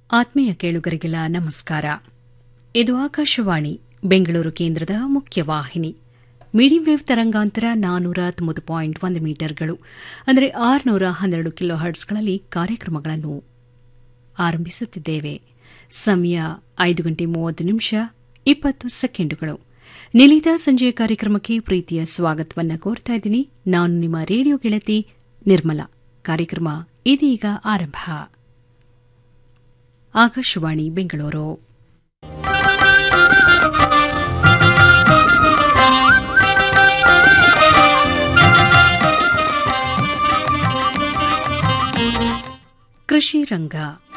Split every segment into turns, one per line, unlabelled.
ಆತ್ಮೀಯ ಕೇಳುಗರಿಗೆಲ್ಲ ನಮಸ್ಕಾರ ಇದು ಆಕಾಶವಾಣಿ ಬೆಂಗಳೂರು ಕೇಂದ್ರದ ಮುಖ್ಯವಾಹಿನಿ ಮೀಡಿಯಂ ವೇವ್ ತರಂಗಾಂತರ ನಾನೂರ ತೊಂಬತ್ತು ಪಾಯಿಂಟ್ ಒಂದು ಮೀಟರ್ಗಳು ಅಂದರೆ ಆರುನೂರ ಹನ್ನೆರಡು ಕಿಲೋ ಹರ್ಟ್ಸ್ಗಳಲ್ಲಿ ಕಾರ್ಯಕ್ರಮಗಳನ್ನು ಆರಂಭಿಸುತ್ತಿದ್ದೇವೆ ಸಮಯ ಐದು ಗಂಟೆ ಮೂವತ್ತು ನಿಮಿಷ ಇಪ್ಪತ್ತು ಸೆಕೆಂಡುಗಳು ನಿಲಿತ ಸಂಜೆಯ ಕಾರ್ಯಕ್ರಮಕ್ಕೆ ಪ್ರೀತಿಯ ಸ್ವಾಗತವನ್ನು ಕೋರ್ತಾ ಇದ್ದೀನಿ ನಾನು ನಿಮ್ಮ ರೇಡಿಯೋ ಗೆಳತಿ ನಿರ್ಮಲಾ ಕಾರ್ಯಕ್ರಮ ಇದೀಗ ಆರಂಭ ಆಕಾಶವಾಣಿ ಬೆಂಗಳೂರು ಕೃಷಿ ರಂಗ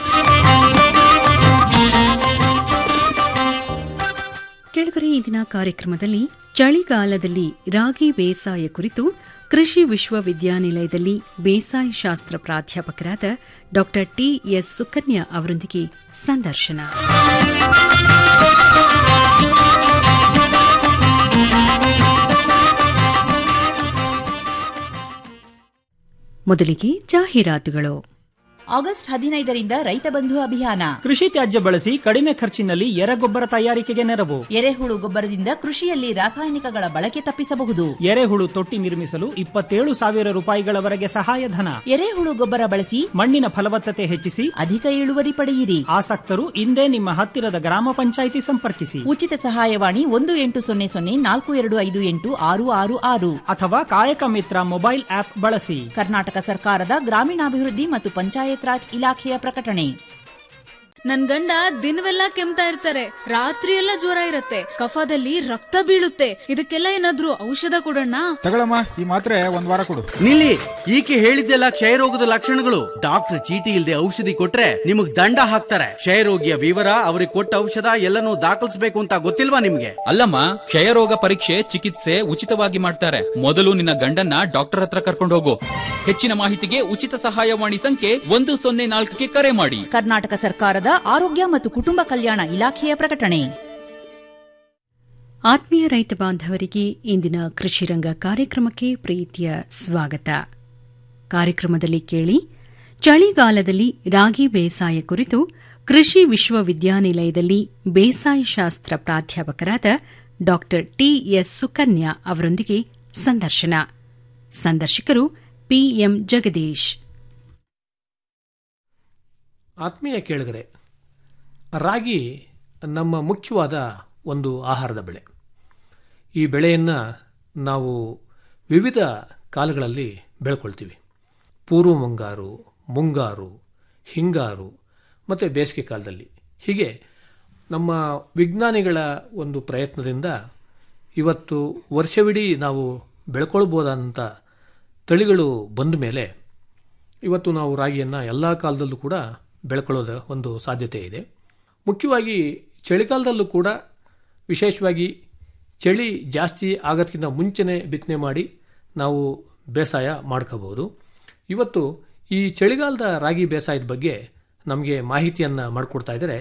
ಕೆಳಗರೆ ಈ ದಿನ ಕಾರ್ಯಕ್ರಮದಲ್ಲಿ ಚಳಿಗಾಲದಲ್ಲಿ ರಾಗಿ ಬೇಸಾಯ ಕುರಿತು ಕೃಷಿ ವಿಶ್ವವಿದ್ಯಾನಿಲಯದಲ್ಲಿ ಬೇಸಾಯ ಶಾಸ್ತ್ರ ಪ್ರಾಧ್ಯಾಪಕರಾದ ಡಾ ಟಿಎಸ್ ಸುಕನ್ಯಾ ಅವರೊಂದಿಗೆ ಸಂದರ್ಶನ ಮೊದಲಿಗೆ ಜಾಹೀರಾತುಗಳು
ಆಗಸ್ಟ್ ಹದಿನೈದರಿಂದ ರೈತ ಬಂಧು ಅಭಿಯಾನ
ಕೃಷಿ ತ್ಯಾಜ್ಯ ಬಳಸಿ ಕಡಿಮೆ ಖರ್ಚಿನಲ್ಲಿ ಎರೆಗೊಬ್ಬರ ತಯಾರಿಕೆಗೆ ನೆರವು
ಎರೆಹುಳು ಗೊಬ್ಬರದಿಂದ ಕೃಷಿಯಲ್ಲಿ ರಾಸಾಯನಿಕಗಳ ಬಳಕೆ ತಪ್ಪಿಸಬಹುದು
ಎರೆಹುಳು ತೊಟ್ಟಿ ನಿರ್ಮಿಸಲು ಇಪ್ಪತ್ತೇಳು ಸಾವಿರ ರೂಪಾಯಿಗಳವರೆಗೆ ಸಹಾಯಧನ
ಎರೆಹುಳು ಗೊಬ್ಬರ ಬಳಸಿ
ಮಣ್ಣಿನ ಫಲವತ್ತತೆ ಹೆಚ್ಚಿಸಿ
ಅಧಿಕ ಇಳುವರಿ ಪಡೆಯಿರಿ
ಆಸಕ್ತರು ಇಂದೇ ನಿಮ್ಮ ಹತ್ತಿರದ ಗ್ರಾಮ ಪಂಚಾಯಿತಿ ಸಂಪರ್ಕಿಸಿ
ಉಚಿತ ಸಹಾಯವಾಣಿ ಒಂದು ಎಂಟು ಸೊನ್ನೆ ಸೊನ್ನೆ ನಾಲ್ಕು ಎರಡು ಐದು ಎಂಟು ಆರು ಆರು ಆರು
ಅಥವಾ ಕಾಯಕ ಮಿತ್ರ ಮೊಬೈಲ್ ಆಪ್ ಬಳಸಿ
ಕರ್ನಾಟಕ ಸರ್ಕಾರದ ಗ್ರಾಮೀಣಾಭಿವೃದ್ಧಿ ಮತ್ತು ಪಂಚಾಯತ್ ರಾಜ್ ಇಲಾಖೆಯ ಪ್ರಕಟಣೆ
ನನ್ ಗಂಡ ದಿನವೆಲ್ಲ ಕೆಮ್ತಾ ಇರ್ತಾರೆ ರಾತ್ರಿ ಎಲ್ಲ ಜ್ವರ ಇರತ್ತೆ ಕಫದಲ್ಲಿ ರಕ್ತ ಬೀಳುತ್ತೆ ಇದಕ್ಕೆಲ್ಲ ಏನಾದ್ರೂ ಔಷಧ ಕೊಡೋಣ
ತಗೊಳಮ್ಮ ಈ ಮಾತ್ರೆ ಒಂದ್ ವಾರ ಕೊಡು
ನಿಲ್ಲಿ ಈಕೆ ಹೇಳಿದ್ದೆಲ್ಲ ಕ್ಷಯರೋಗದ ಲಕ್ಷಣಗಳು ಡಾಕ್ಟರ್ ಚೀಟಿ ಇಲ್ಲದೆ ಔಷಧಿ ಕೊಟ್ರೆ ನಿಮಗ್ ದಂಡ ಹಾಕ್ತಾರೆ ಕ್ಷಯರೋಗಿಯ ವಿವರ ಅವ್ರಿಗೆ ಕೊಟ್ಟ ಔಷಧ ಎಲ್ಲನೂ ದಾಖಲಿಸಬೇಕು ಅಂತ ಗೊತ್ತಿಲ್ವಾ ನಿಮ್ಗೆ
ಅಲ್ಲಮ್ಮ ಕ್ಷಯರೋಗ ಪರೀಕ್ಷೆ ಚಿಕಿತ್ಸೆ ಉಚಿತವಾಗಿ ಮಾಡ್ತಾರೆ ಮೊದಲು ನಿನ್ನ ಗಂಡನ್ನ ಡಾಕ್ಟರ್ ಹತ್ರ ಕರ್ಕೊಂಡು ಹೋಗು ಹೆಚ್ಚಿನ ಮಾಹಿತಿಗೆ ಉಚಿತ ಸಹಾಯವಾಣಿ ಸಂಖ್ಯೆ ಒಂದು ಸೊನ್ನೆ ನಾಲ್ಕಕ್ಕೆ ಕರೆ ಮಾಡಿ
ಕರ್ನಾಟಕ ಸರ್ಕಾರದ ಆರೋಗ್ಯ ಮತ್ತು ಕುಟುಂಬ ಕಲ್ಯಾಣ ಇಲಾಖೆಯ ಪ್ರಕಟಣೆ
ಆತ್ಮೀಯ ರೈತ ಬಾಂಧವರಿಗೆ ಇಂದಿನ ಕೃಷಿ ರಂಗ ಕಾರ್ಯಕ್ರಮಕ್ಕೆ ಪ್ರೀತಿಯ ಸ್ವಾಗತ ಕಾರ್ಯಕ್ರಮದಲ್ಲಿ ಕೇಳಿ ಚಳಿಗಾಲದಲ್ಲಿ ರಾಗಿ ಬೇಸಾಯ ಕುರಿತು ಕೃಷಿ ವಿಶ್ವವಿದ್ಯಾನಿಲಯದಲ್ಲಿ ಬೇಸಾಯ ಶಾಸ್ತ್ರ ಪ್ರಾಧ್ಯಾಪಕರಾದ ಡಾ ಟಿಎಸ್ ಸುಕನ್ಯಾ ಅವರೊಂದಿಗೆ ಸಂದರ್ಶನ ಸಂದರ್ಶಕರು ಪಿಎಂ ಜಗದೀಶ್
ಆತ್ಮೀಯ ಕೇಳಿಗರೆ ರಾಗಿ ನಮ್ಮ ಮುಖ್ಯವಾದ ಒಂದು ಆಹಾರದ ಬೆಳೆ ಈ ಬೆಳೆಯನ್ನು ನಾವು ವಿವಿಧ ಕಾಲಗಳಲ್ಲಿ ಬೆಳ್ಕೊಳ್ತೀವಿ ಪೂರ್ವ ಮುಂಗಾರು ಮುಂಗಾರು ಹಿಂಗಾರು ಮತ್ತು ಬೇಸಿಗೆ ಕಾಲದಲ್ಲಿ ಹೀಗೆ ನಮ್ಮ ವಿಜ್ಞಾನಿಗಳ ಒಂದು ಪ್ರಯತ್ನದಿಂದ ಇವತ್ತು ವರ್ಷವಿಡೀ ನಾವು ಬೆಳ್ಕೊಳ್ಬೋದಂಥ ತಳಿಗಳು ಬಂದ ಮೇಲೆ ಇವತ್ತು ನಾವು ರಾಗಿಯನ್ನು ಎಲ್ಲ ಕಾಲದಲ್ಲೂ ಕೂಡ ಬೆಳ್ಕೊಳ್ಳೋದ ಒಂದು ಸಾಧ್ಯತೆ ಇದೆ ಮುಖ್ಯವಾಗಿ ಚಳಿಗಾಲದಲ್ಲೂ ಕೂಡ ವಿಶೇಷವಾಗಿ ಚಳಿ ಜಾಸ್ತಿ ಆಗೋದಕ್ಕಿಂತ ಮುಂಚೆನೇ ಬಿತ್ತನೆ ಮಾಡಿ ನಾವು ಬೇಸಾಯ ಮಾಡ್ಕೋಬಹುದು ಇವತ್ತು ಈ ಚಳಿಗಾಲದ ರಾಗಿ ಬೇಸಾಯದ ಬಗ್ಗೆ ನಮಗೆ ಮಾಹಿತಿಯನ್ನು ಮಾಡಿಕೊಡ್ತಾ ಇದ್ದಾರೆ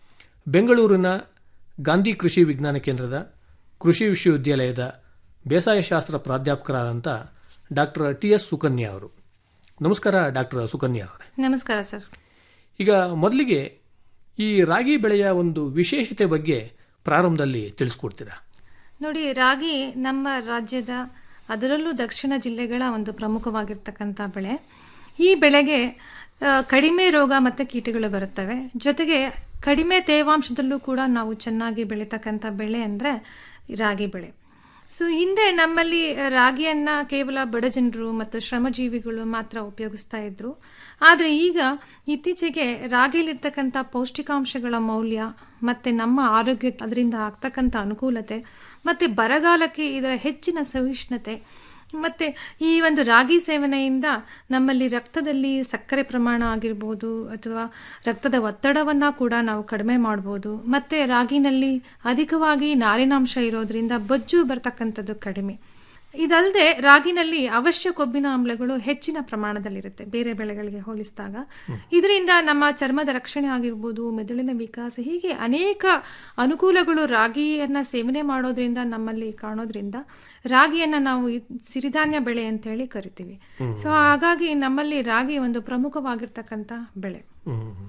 ಬೆಂಗಳೂರಿನ ಗಾಂಧಿ ಕೃಷಿ ವಿಜ್ಞಾನ ಕೇಂದ್ರದ ಕೃಷಿ ವಿಶ್ವವಿದ್ಯಾಲಯದ ಬೇಸಾಯ ಶಾಸ್ತ್ರ ಪ್ರಾಧ್ಯಾಪಕರಾದಂಥ ಡಾಕ್ಟರ್ ಟಿ ಎಸ್ ಸುಕನ್ಯಾ ಅವರು ನಮಸ್ಕಾರ ಡಾಕ್ಟರ್ ಸುಕನ್ಯಾ ಅವರೇ
ನಮಸ್ಕಾರ ಸರ್
ಈಗ ಮೊದಲಿಗೆ ಈ ರಾಗಿ ಬೆಳೆಯ ಒಂದು ವಿಶೇಷತೆ ಬಗ್ಗೆ ಪ್ರಾರಂಭದಲ್ಲಿ ತಿಳಿಸ್ಕೊಡ್ತೀರಾ
ನೋಡಿ ರಾಗಿ ನಮ್ಮ ರಾಜ್ಯದ ಅದರಲ್ಲೂ ದಕ್ಷಿಣ ಜಿಲ್ಲೆಗಳ ಒಂದು ಪ್ರಮುಖವಾಗಿರ್ತಕ್ಕಂಥ ಬೆಳೆ ಈ ಬೆಳೆಗೆ ಆ, ಕಡಿಮೆ ರೋಗ ಮತ್ತು ಕೀಟಗಳು ಬರುತ್ತವೆ ಜೊತೆಗೆ ಕಡಿಮೆ ತೇವಾಂಶದಲ್ಲೂ ಕೂಡ ನಾವು ಚೆನ್ನಾಗಿ ಬೆಳೀತಕ್ಕಂಥ ಬೆಳೆ ಅಂದರೆ ರಾಗಿ ಬೆಳೆ ಸೊ ಹಿಂದೆ ನಮ್ಮಲ್ಲಿ ರಾಗಿಯನ್ನು ಕೇವಲ ಬಡ ಜನರು ಮತ್ತು ಶ್ರಮಜೀವಿಗಳು ಮಾತ್ರ ಉಪಯೋಗಿಸ್ತಾ ಇದ್ರು ಆದರೆ ಈಗ ಇತ್ತೀಚೆಗೆ ರಾಗಿಯಲ್ಲಿರ್ತಕ್ಕಂಥ ಪೌಷ್ಟಿಕಾಂಶಗಳ ಮೌಲ್ಯ ಮತ್ತು ನಮ್ಮ ಆರೋಗ್ಯಕ್ಕೆ ಅದರಿಂದ ಆಗ್ತಕ್ಕಂಥ ಅನುಕೂಲತೆ ಮತ್ತು ಬರಗಾಲಕ್ಕೆ ಇದರ ಹೆಚ್ಚಿನ ಸಹಿಷ್ಣುತೆ ಮತ್ತು ಈ ಒಂದು ರಾಗಿ ಸೇವನೆಯಿಂದ ನಮ್ಮಲ್ಲಿ ರಕ್ತದಲ್ಲಿ ಸಕ್ಕರೆ ಪ್ರಮಾಣ ಆಗಿರ್ಬೋದು ಅಥವಾ ರಕ್ತದ ಒತ್ತಡವನ್ನು ಕೂಡ ನಾವು ಕಡಿಮೆ ಮಾಡ್ಬೋದು ಮತ್ತು ರಾಗಿನಲ್ಲಿ ಅಧಿಕವಾಗಿ ನಾರಿನಾಂಶ ಇರೋದ್ರಿಂದ ಬೊಜ್ಜು ಬರ್ತಕ್ಕಂಥದ್ದು ಕಡಿಮೆ ಇದಲ್ಲದೆ ರಾಗಿನಲ್ಲಿ ಅವಶ್ಯ ಕೊಬ್ಬಿನ ಆಮ್ಲಗಳು ಹೆಚ್ಚಿನ ಪ್ರಮಾಣದಲ್ಲಿರುತ್ತೆ ಬೇರೆ ಬೆಳೆಗಳಿಗೆ ಹೋಲಿಸಿದಾಗ ಇದರಿಂದ ನಮ್ಮ ಚರ್ಮದ ರಕ್ಷಣೆ ಆಗಿರ್ಬೋದು ಮೆದುಳಿನ ವಿಕಾಸ ಹೀಗೆ ಅನೇಕ ಅನುಕೂಲಗಳು ರಾಗಿಯನ್ನ ಸೇವನೆ ಮಾಡೋದ್ರಿಂದ ನಮ್ಮಲ್ಲಿ ಕಾಣೋದ್ರಿಂದ ರಾಗಿಯನ್ನ ನಾವು ಇ- ಸಿರಿಧಾನ್ಯ ಬೆಳೆ ಅಂತ ಹೇಳಿ ಕರಿತೀವಿ ಸೊ ಹಾಗಾಗಿ ನಮ್ಮಲ್ಲಿ ರಾಗಿ ಒಂದು ಪ್ರಮುಖವಾಗಿರ್ತಕ್ಕಂಥ ಬೆಳೆ
ಹ್ಮ್.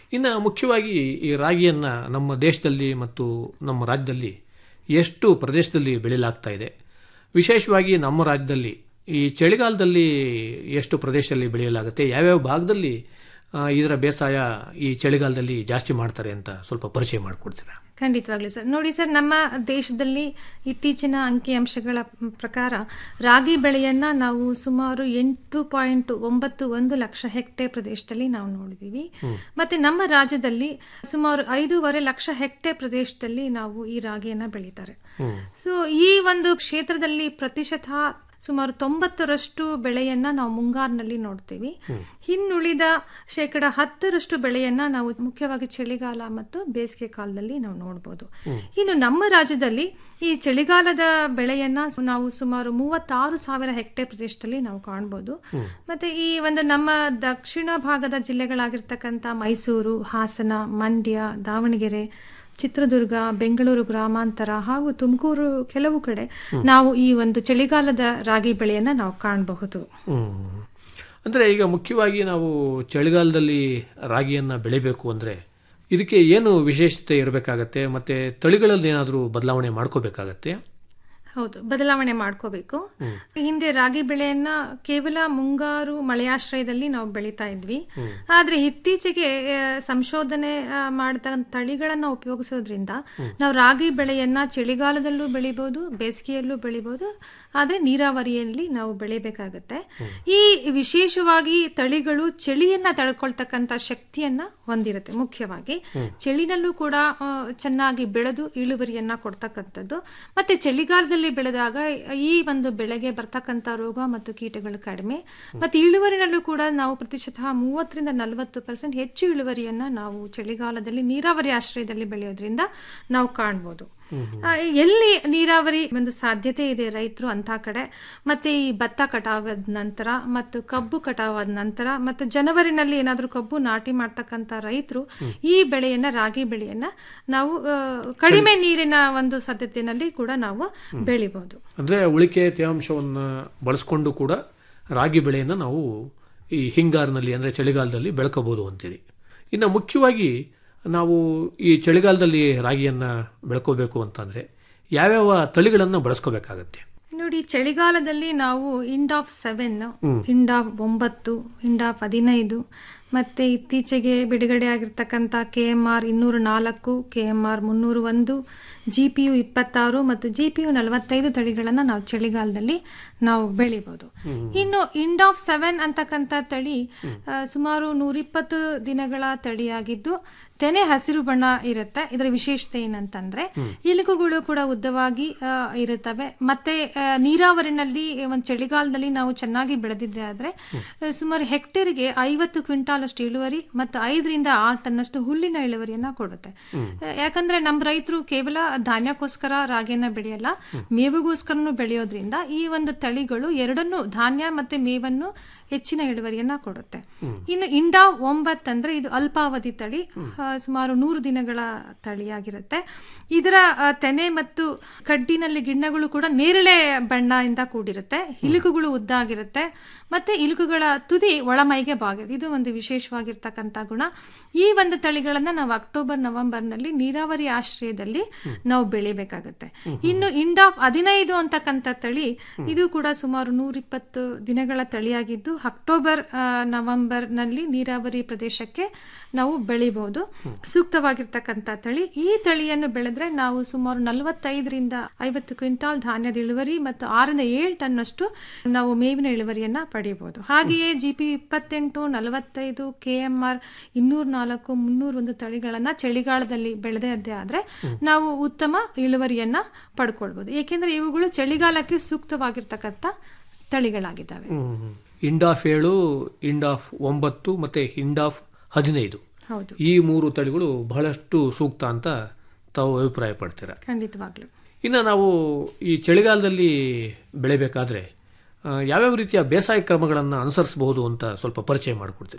ಇನ್ನು ಮುಖ್ಯವಾಗಿ ಈ ರಾಗಿಯನ್ನು ನಮ್ಮ ದೇಶದಲ್ಲಿ ಮತ್ತು ನಮ್ಮ ರಾಜ್ಯದಲ್ಲಿ ಎಷ್ಟು ಪ್ರದೇಶದಲ್ಲಿ ಬೆಳೆಯಲಾಗ್ತಾ ಇದೆ ವಿಶೇಷವಾಗಿ ನಮ್ಮ ರಾಜ್ಯದಲ್ಲಿ ಈ ಚಳಿಗಾಲದಲ್ಲಿ ಎಷ್ಟು ಪ್ರದೇಶದಲ್ಲಿ ಬೆಳೆಯಲಾಗುತ್ತೆ ಯಾವ್ಯಾವ ಭಾಗದಲ್ಲಿ ಆ, ಇದರ ಬೇಸಾಯ ಈ ಚಳಿಗಾಲದಲ್ಲಿ ಜಾಸ್ತಿ ಮಾಡ್ತಾರೆ ಅಂತ ಸ್ವಲ್ಪ ಪರಿಚಯ ಮಾಡಿಕೊಡ್ತೀರಾ
ಖಂಡಿತವಾಗ್ಲಿ ಸರ್ ನೋಡಿ ಸರ್ ನಮ್ಮ ದೇಶದಲ್ಲಿ ಇತ್ತೀಚಿನ ಅಂಕಿಅಂಶಗಳ ಪ್ರಕಾರ ರಾಗಿ ಬೆಳೆಯನ್ನ ನಾವು ಸುಮಾರು ಎಂಟು ಪಾಯಿಂಟ್ ಒಂಬತ್ತು ಒಂದು ಲಕ್ಷ ಹೆಕ್ಟೇರ್ ಪ್ರದೇಶದಲ್ಲಿ ನಾವು ನೋಡಿದೀವಿ ಮತ್ತೆ ನಮ್ಮ ರಾಜ್ಯದಲ್ಲಿ ಸುಮಾರು ಐದೂವರೆ ಲಕ್ಷ ಹೆಕ್ಟೇರ್ ಪ್ರದೇಶದಲ್ಲಿ ನಾವು ಈ ರಾಗಿಯನ್ನ ಬೆಳೀತಾರೆ ಸೊ ಈ ಒಂದು ಕ್ಷೇತ್ರದಲ್ಲಿ ಪ್ರತಿಶತ ಸುಮಾರು ತೊಂಬತ್ತರಷ್ಟು ಬೆಳೆಯನ್ನ ನಾವು ಮುಂಗಾರಿನಲ್ಲಿ ನೋಡ್ತೀವಿ ಇನ್ನುಳಿದ ಶೇಕಡ ಹತ್ತರಷ್ಟು ಬೆಳೆಯನ್ನ ನಾವು ಮುಖ್ಯವಾಗಿ ಚಳಿಗಾಲ ಮತ್ತು ಬೇಸಿಗೆ ಕಾಲದಲ್ಲಿ ನಾವು ನೋಡ್ಬೋದು ಇನ್ನು ನಮ್ಮ ರಾಜ್ಯದಲ್ಲಿ ಈ ಚಳಿಗಾಲದ ಬೆಳೆಯನ್ನ ಸು- ನಾವು ಸುಮಾರು ಮೂವತ್ತಾರು ಸಾವಿರ ಹೆಕ್ಟೇರ್ ಪ್ರದೇಶದಲ್ಲಿ ನಾವು ಕಾಣ್ಬೋದು ಮತ್ತೆ ಈ ಒಂದು ನಮ್ಮ ದಕ್ಷಿಣ ಭಾಗದ ಜಿಲ್ಲೆಗಳಾಗಿರ್ತಕ್ಕಂಥ ಮೈಸೂರು ಹಾಸನ ಮಂಡ್ಯ ದಾವಣಗೆರೆ ಚಿತ್ರದುರ್ಗ ಬೆಂಗಳೂರು ಗ್ರಾಮಾಂತರ ಹಾಗೂ ತುಮಕೂರು ಕೆಲವು ಕಡೆ ನಾವು ಈ ಒಂದು ಚಳಿಗಾಲದ ರಾಗಿ ಬೆಳೆಯನ್ನ ನಾವು ಕಾಣಬಹುದು
ಹ್ಮ್. ಅಂದ್ರೆ ಈಗ ಮುಖ್ಯವಾಗಿ ನಾವು ಚಳಿಗಾಲದಲ್ಲಿ ರಾಗಿಯನ್ನ ಬೆಳಿಬೇಕು ಅಂದ್ರೆ ಇದಕ್ಕೆ ಏನು ವಿಶೇಷತೆ ಇರಬೇಕಾಗತ್ತೆ ಮತ್ತೆ ತಳಿಗಳಲ್ಲಿ ಏನಾದರೂ ಬದಲಾವಣೆ ಮಾಡ್ಕೋಬೇಕಾಗತ್ತೆ
ಹೌದು ಬದಲಾವಣೆ ಮಾಡ್ಕೋಬೇಕು ಹಿಂದೆ ರಾಗಿ ಬೆಳೆಯನ್ನ ಕೇವಲ ಮುಂಗಾರು ಮಳೆಯಾಶ್ರಯದಲ್ಲಿ ನಾವು ಬೆಳೀತಾ ಇದ್ವಿ ಆದ್ರೆ ಇತ್ತೀಚೆಗೆ ಆ, ಸಂಶೋಧನೆ ಆ, ಮಾಡಿದ ತಳಿಗಳನ್ನ ಉಪಯೋಗಿಸೋದ್ರಿಂದ ನಾವು ರಾಗಿ ಬೆಳೆಯನ್ನ ಚಳಿಗಾಲದಲ್ಲೂ ಬೆಳಿಬಹುದು ಬೇಸಿಗೆಯಲ್ಲೂ ಬೆಳಿಬಹುದು ಆದ್ರೆ ನೀರಾವರಿಯಲ್ಲಿ ನಾವು ಬೆಳಿಬೇಕಾಗತ್ತೆ ಈ ವಿಶೇಷವಾಗಿ ತಳಿಗಳು ಚಳಿಯನ್ನ ತಡ್ಕೊಳ್ತಕ್ಕಂತ ಶಕ್ತಿಯನ್ನ ಹೊಂದಿರುತ್ತೆ ಮುಖ್ಯವಾಗಿ ಚಳಿನಲ್ಲೂ ಕೂಡ ಆ, ಚೆನ್ನಾಗಿ ಬೆಳೆದು ಇಳುವರಿಯನ್ನ ಕೊಡ್ತಕ್ಕಂಥದ್ದು ಮತ್ತೆ ಚಳಿಗಾಲದಲ್ಲಿ ಬೆಳೆದಾಗ ಈ ಒಂದು ಬೆಳೆಗೆ ಬರ್ತಕ್ಕಂಥ ರೋಗ ಮತ್ತು ಕೀಟಗಳು ಕಡಿಮೆ ಮತ್ತೆ ಇಳುವರಿನಲ್ಲೂ ಕೂಡ ನಾವು ಪ್ರತಿಶತ ಮೂವತ್ತರಿಂದ ನಲವತ್ತು ಪರ್ಸೆಂಟ್ ಹೆಚ್ಚು ಇಳುವರಿಯನ್ನ ನಾವು ಚಳಿಗಾಲದಲ್ಲಿ ನೀರಾವರಿ ಆಶ್ರಯದಲ್ಲಿ ಬೆಳೆಯೋದ್ರಿಂದ ನಾವು ಕಾಣ್ಬೋದು ಆ, ಎಲ್ಲಿ ನೀರಾವರಿ ಒಂದು ಸಾಧ್ಯತೆ ಇದೆ ರೈತರು ಅಂತ ಕಡೆ ಮತ್ತೆ ಈ ಭತ್ತ ಕಟಾವಾದ ನಂತರ ಮತ್ತು ಕಬ್ಬು ಕಟಾವಾದ ನಂತರ ಮತ್ತು ಜನವರಿನಲ್ಲಿ ಏನಾದರೂ ಕಬ್ಬು ನಾಟಿ ಮಾಡ್ತಕ್ಕಂಥ ರೈತರು ಈ ಬೆಳೆಯನ್ನ ರಾಗಿ ಬೆಳೆಯನ್ನ ನಾವು ಆ, ಕಡಿಮೆ ನೀರಿನ ಒಂದು ಸಾಧ್ಯತೆಯಲ್ಲಿ ಕೂಡ ನಾವು ಬೆಳಿಬಹುದು
ಅಂದ್ರೆ ಉಳಿಕೆ ತೇವಾಂಶವನ್ನ ಬಳಸ್ಕೊಂಡು ಕೂಡ ರಾಗಿ ಬೆಳೆಯನ್ನು ನಾವು ಈ ಹಿಂಗಾರಿನಲ್ಲಿ ಅಂದ್ರೆ ಚಳಿಗಾಲದಲ್ಲಿ ಬೆಳ್ಕೋಬಹುದು ಅಂತೀರಿ ಇನ್ನು ಮುಖ್ಯವಾಗಿ ನಾವು ಈ ಚಳಿಗಾಲದಲ್ಲಿ ರಾಗಿಯನ್ನ ಬೆಳ್ಕೋಬೇಕು ಅಂತಂದ್ರೆ ಯಾವ್ಯಾವ ತಳಿಗಳನ್ನು ಬಳಸ್ಕೋಬೇಕಾಗತ್ತೆ
ನೋಡಿ ಚಳಿಗಾಲದಲ್ಲಿ ನಾವು Indaf seven Indaf ಒಂಬತ್ತು ಇಂಡ್ ಆಫ್ ಹದಿನೈದು ಮತ್ತೆ ಇತ್ತೀಚೆಗೆ ಬಿಡುಗಡೆ ಆಗಿರ್ತಕ್ಕಂಥ ಕೆ ಎಂ ಆರ್ ಇನ್ನೂರು ನಾಲ್ಕು ಕೆ ಎಂ ಆರ್ ಮುನ್ನೂರು ಒಂದು ಜಿ ಪಿ ಯು ಇಪ್ಪತ್ತಾರು ಮತ್ತು ಜಿ ಪಿ ಯು ನಲವತ್ತೈದು ತಳಿಗಳನ್ನು ನಾವು ಚಳಿಗಾಲದಲ್ಲಿ ನಾವು ಬೆಳಿಬೋದು ಇನ್ನು ಇಂಡ್ ಆಫ್ ಸೆವೆನ್ ಅಂತಕ್ಕಂಥ ತಳಿ ಆ, ಸುಮಾರು ನೂರಿಪ್ಪತ್ತು ದಿನಗಳ ತಳಿಯಾಗಿದ್ದು ತೆನೆ ಹಸಿರು ಬಣ್ಣ ಇರುತ್ತೆ ಇದರ ವಿಶೇಷತೆ ಏನಂತಂದ್ರೆ ಇಲುಕುಗಳು ಕೂಡ ಉದ್ದವಾಗಿ ಆ, ಇರುತ್ತವೆ ಮತ್ತೆ ಆ, ನೀರಾವರಿನಲ್ಲಿ ಒಂದು ಚಳಿಗಾಲದಲ್ಲಿ ನಾವು ಚೆನ್ನಾಗಿ ಬೆಳೆದಿದ್ದೆ ಆದ್ರೆ ಆ, ಸುಮಾರು ಹೆಕ್ಟೇರ್ಗೆ ಐವತ್ತು ಕ್ವಿಂಟಾಲ್ ಅಷ್ಟು ಇಳುವರಿ ಮತ್ತು ಐದರಿಂದ ಆರು ಟನ್ನಷ್ಟು ಹುಲ್ಲಿನ ಇಳುವರಿಯನ್ನ ಕೊಡುತ್ತೆ ಆ, ಯಾಕಂದ್ರೆ ನಮ್ಮ ರೈತರು ಕೇವಲ ಧಾನ್ಯಕ್ಕೋಸ್ಕರ ರಾಗಿಯನ್ನ ಬೆಳೆಯಲ್ಲ ಮೇವಿಗೋಸ್ಕರನು ಬೆಳೆಯೋದ್ರಿಂದ ಈ ಒಂದು ತಳಿಗಳು ಎರಡನ್ನೂ ಧಾನ್ಯ ಮತ್ತೆ ಮೇವನ್ನು ಹೆಚ್ಚಿನ ಇಳುವರಿಯನ್ನ ಕೊಡುತ್ತೆ ಇನ್ನು ಇಂಡಾ ಒಂಬತ್ ಅಂದ್ರೆ ಇದು ಅಲ್ಪಾವಧಿ ತಳಿ ಆ, ಸುಮಾರು ನೂರು ದಿನಗಳ ತಳಿಯಾಗಿರುತ್ತೆ ಇದರ ಆ, ತೆನೆ ಮತ್ತು ಕಡ್ಡಿನಲ್ಲಿ ಗಿಣ್ಣಗಳು ಕೂಡ ನೇರಳೆ ಬಣ್ಣದಿಂದ ಕೂಡಿರುತ್ತೆ ಇಲುಕುಗಳು ಉದ್ದ ಆಗಿರುತ್ತೆ ಮತ್ತೆ ಇಲುಕುಗಳ ತುದಿ ಒಳಮೈಗೆ ಬಾಗಿದೆ ಇದು ಒಂದು ವಿಶೇಷವಾಗಿರ್ತಕ್ಕಂಥ ಗುಣ ಈ ಒಂದು ತಳಿಗಳನ್ನ ನಾವು ಅಕ್ಟೋಬರ್ ನವೆಂಬರ್ನಲ್ಲಿ ನೀರಾವರಿ ಆಶ್ರಯದಲ್ಲಿ ನಾವು ಬೆಳಿಬೇಕಾಗತ್ತೆ ಇನ್ನು ಇಂಡಾಫ್ ಹದಿನೈದು ಅಂತಕ್ಕಂಥ ತಳಿ ಇದು ಕೂಡ ಸುಮಾರು ನೂರಿಪ್ಪತ್ತು ದಿನಗಳ ತಳಿಯಾಗಿದ್ದು ಅಕ್ಟೋಬರ್ ಆ, ನವೆಂಬರ್ನಲ್ಲಿ ನೀರಾವರಿ ಪ್ರದೇಶಕ್ಕೆ ನಾವು ಬೆಳಿಬಹುದು ಸೂಕ್ತವಾಗಿರ್ತಕ್ಕಂಥ ತಳಿ ಈ ತಳಿಯನ್ನು ಬೆಳೆದ್ರೆ ನಾವು ಸುಮಾರು ನಲವತ್ತೈದರಿಂದ ಐವತ್ತು ಕ್ವಿಂಟಾಲ್ ಧಾನ್ಯದ ಇಳುವರಿ ಮತ್ತು ಆರರಿಂದ ಏಳು ಟನ್ ಅಷ್ಟು ನಾವು ಮೇವಿನ ಇಳುವರಿಯನ್ನ ಪಡೆಯಬಹುದು ಹಾಗೆಯೇ ಜಿ ಪಿ ಇಪ್ಪತ್ತೆಂಟು ನಲವತ್ತೈದು ಕೆ ಎಂ ಆರ್ ಇನ್ನೂರ ನಾಲ್ಕು ಮುನ್ನೂರ ಒಂದು ತಳಿಗಳನ್ನ ಚಳಿಗಾಲದಲ್ಲಿ ಬೆಳೆದೇ ಆದ್ರೆ ನಾವು ಉತ್ತಮ ಇಳುವರಿಯನ್ನ ಪಡ್ಕೊಳ್ಬಹುದು ಏಕೆಂದ್ರೆ ಇವುಗಳು ಚಳಿಗಾಲಕ್ಕೆ ಸೂಕ್ತವಾಗಿರ್ತಕ್ಕಂಥ ತಳಿಗಳಾಗಿದ್ದಾವೆ
ಇಂಡ್ ಆಫ್ ಏಳು ಇಂಡ್ ಆಫ್ ಒಂಬತ್ತು ಮತ್ತೆ ಇಂಡ್ ಆಫ್ ಹದಿನೈದು
ಹೌದು
ಈ ಮೂರು ತಳಿಗಳು ಬಹಳಷ್ಟು ಸೂಕ್ತ ಅಂತ ತಾವು ಅಭಿಪ್ರಾಯ ಪಡ್ತೀರಾ
ಖಂಡಿತವಾಗ್ಲು
ಇನ್ನು ನಾವು ಈ ಚಳಿಗಾಲದಲ್ಲಿ ಬೆಳಿಬೇಕಾದ್ರೆ ಆ, ಯಾವ್ಯಾವ ರೀತಿಯ ಬೇಸಾಯ ಕ್ರಮಗಳನ್ನು ಅನುಸರಿಸಬಹುದು ಅಂತ ಸ್ವಲ್ಪ ಪರಿಚಯ ಮಾಡಿಕೊಡ್ತೀರಾ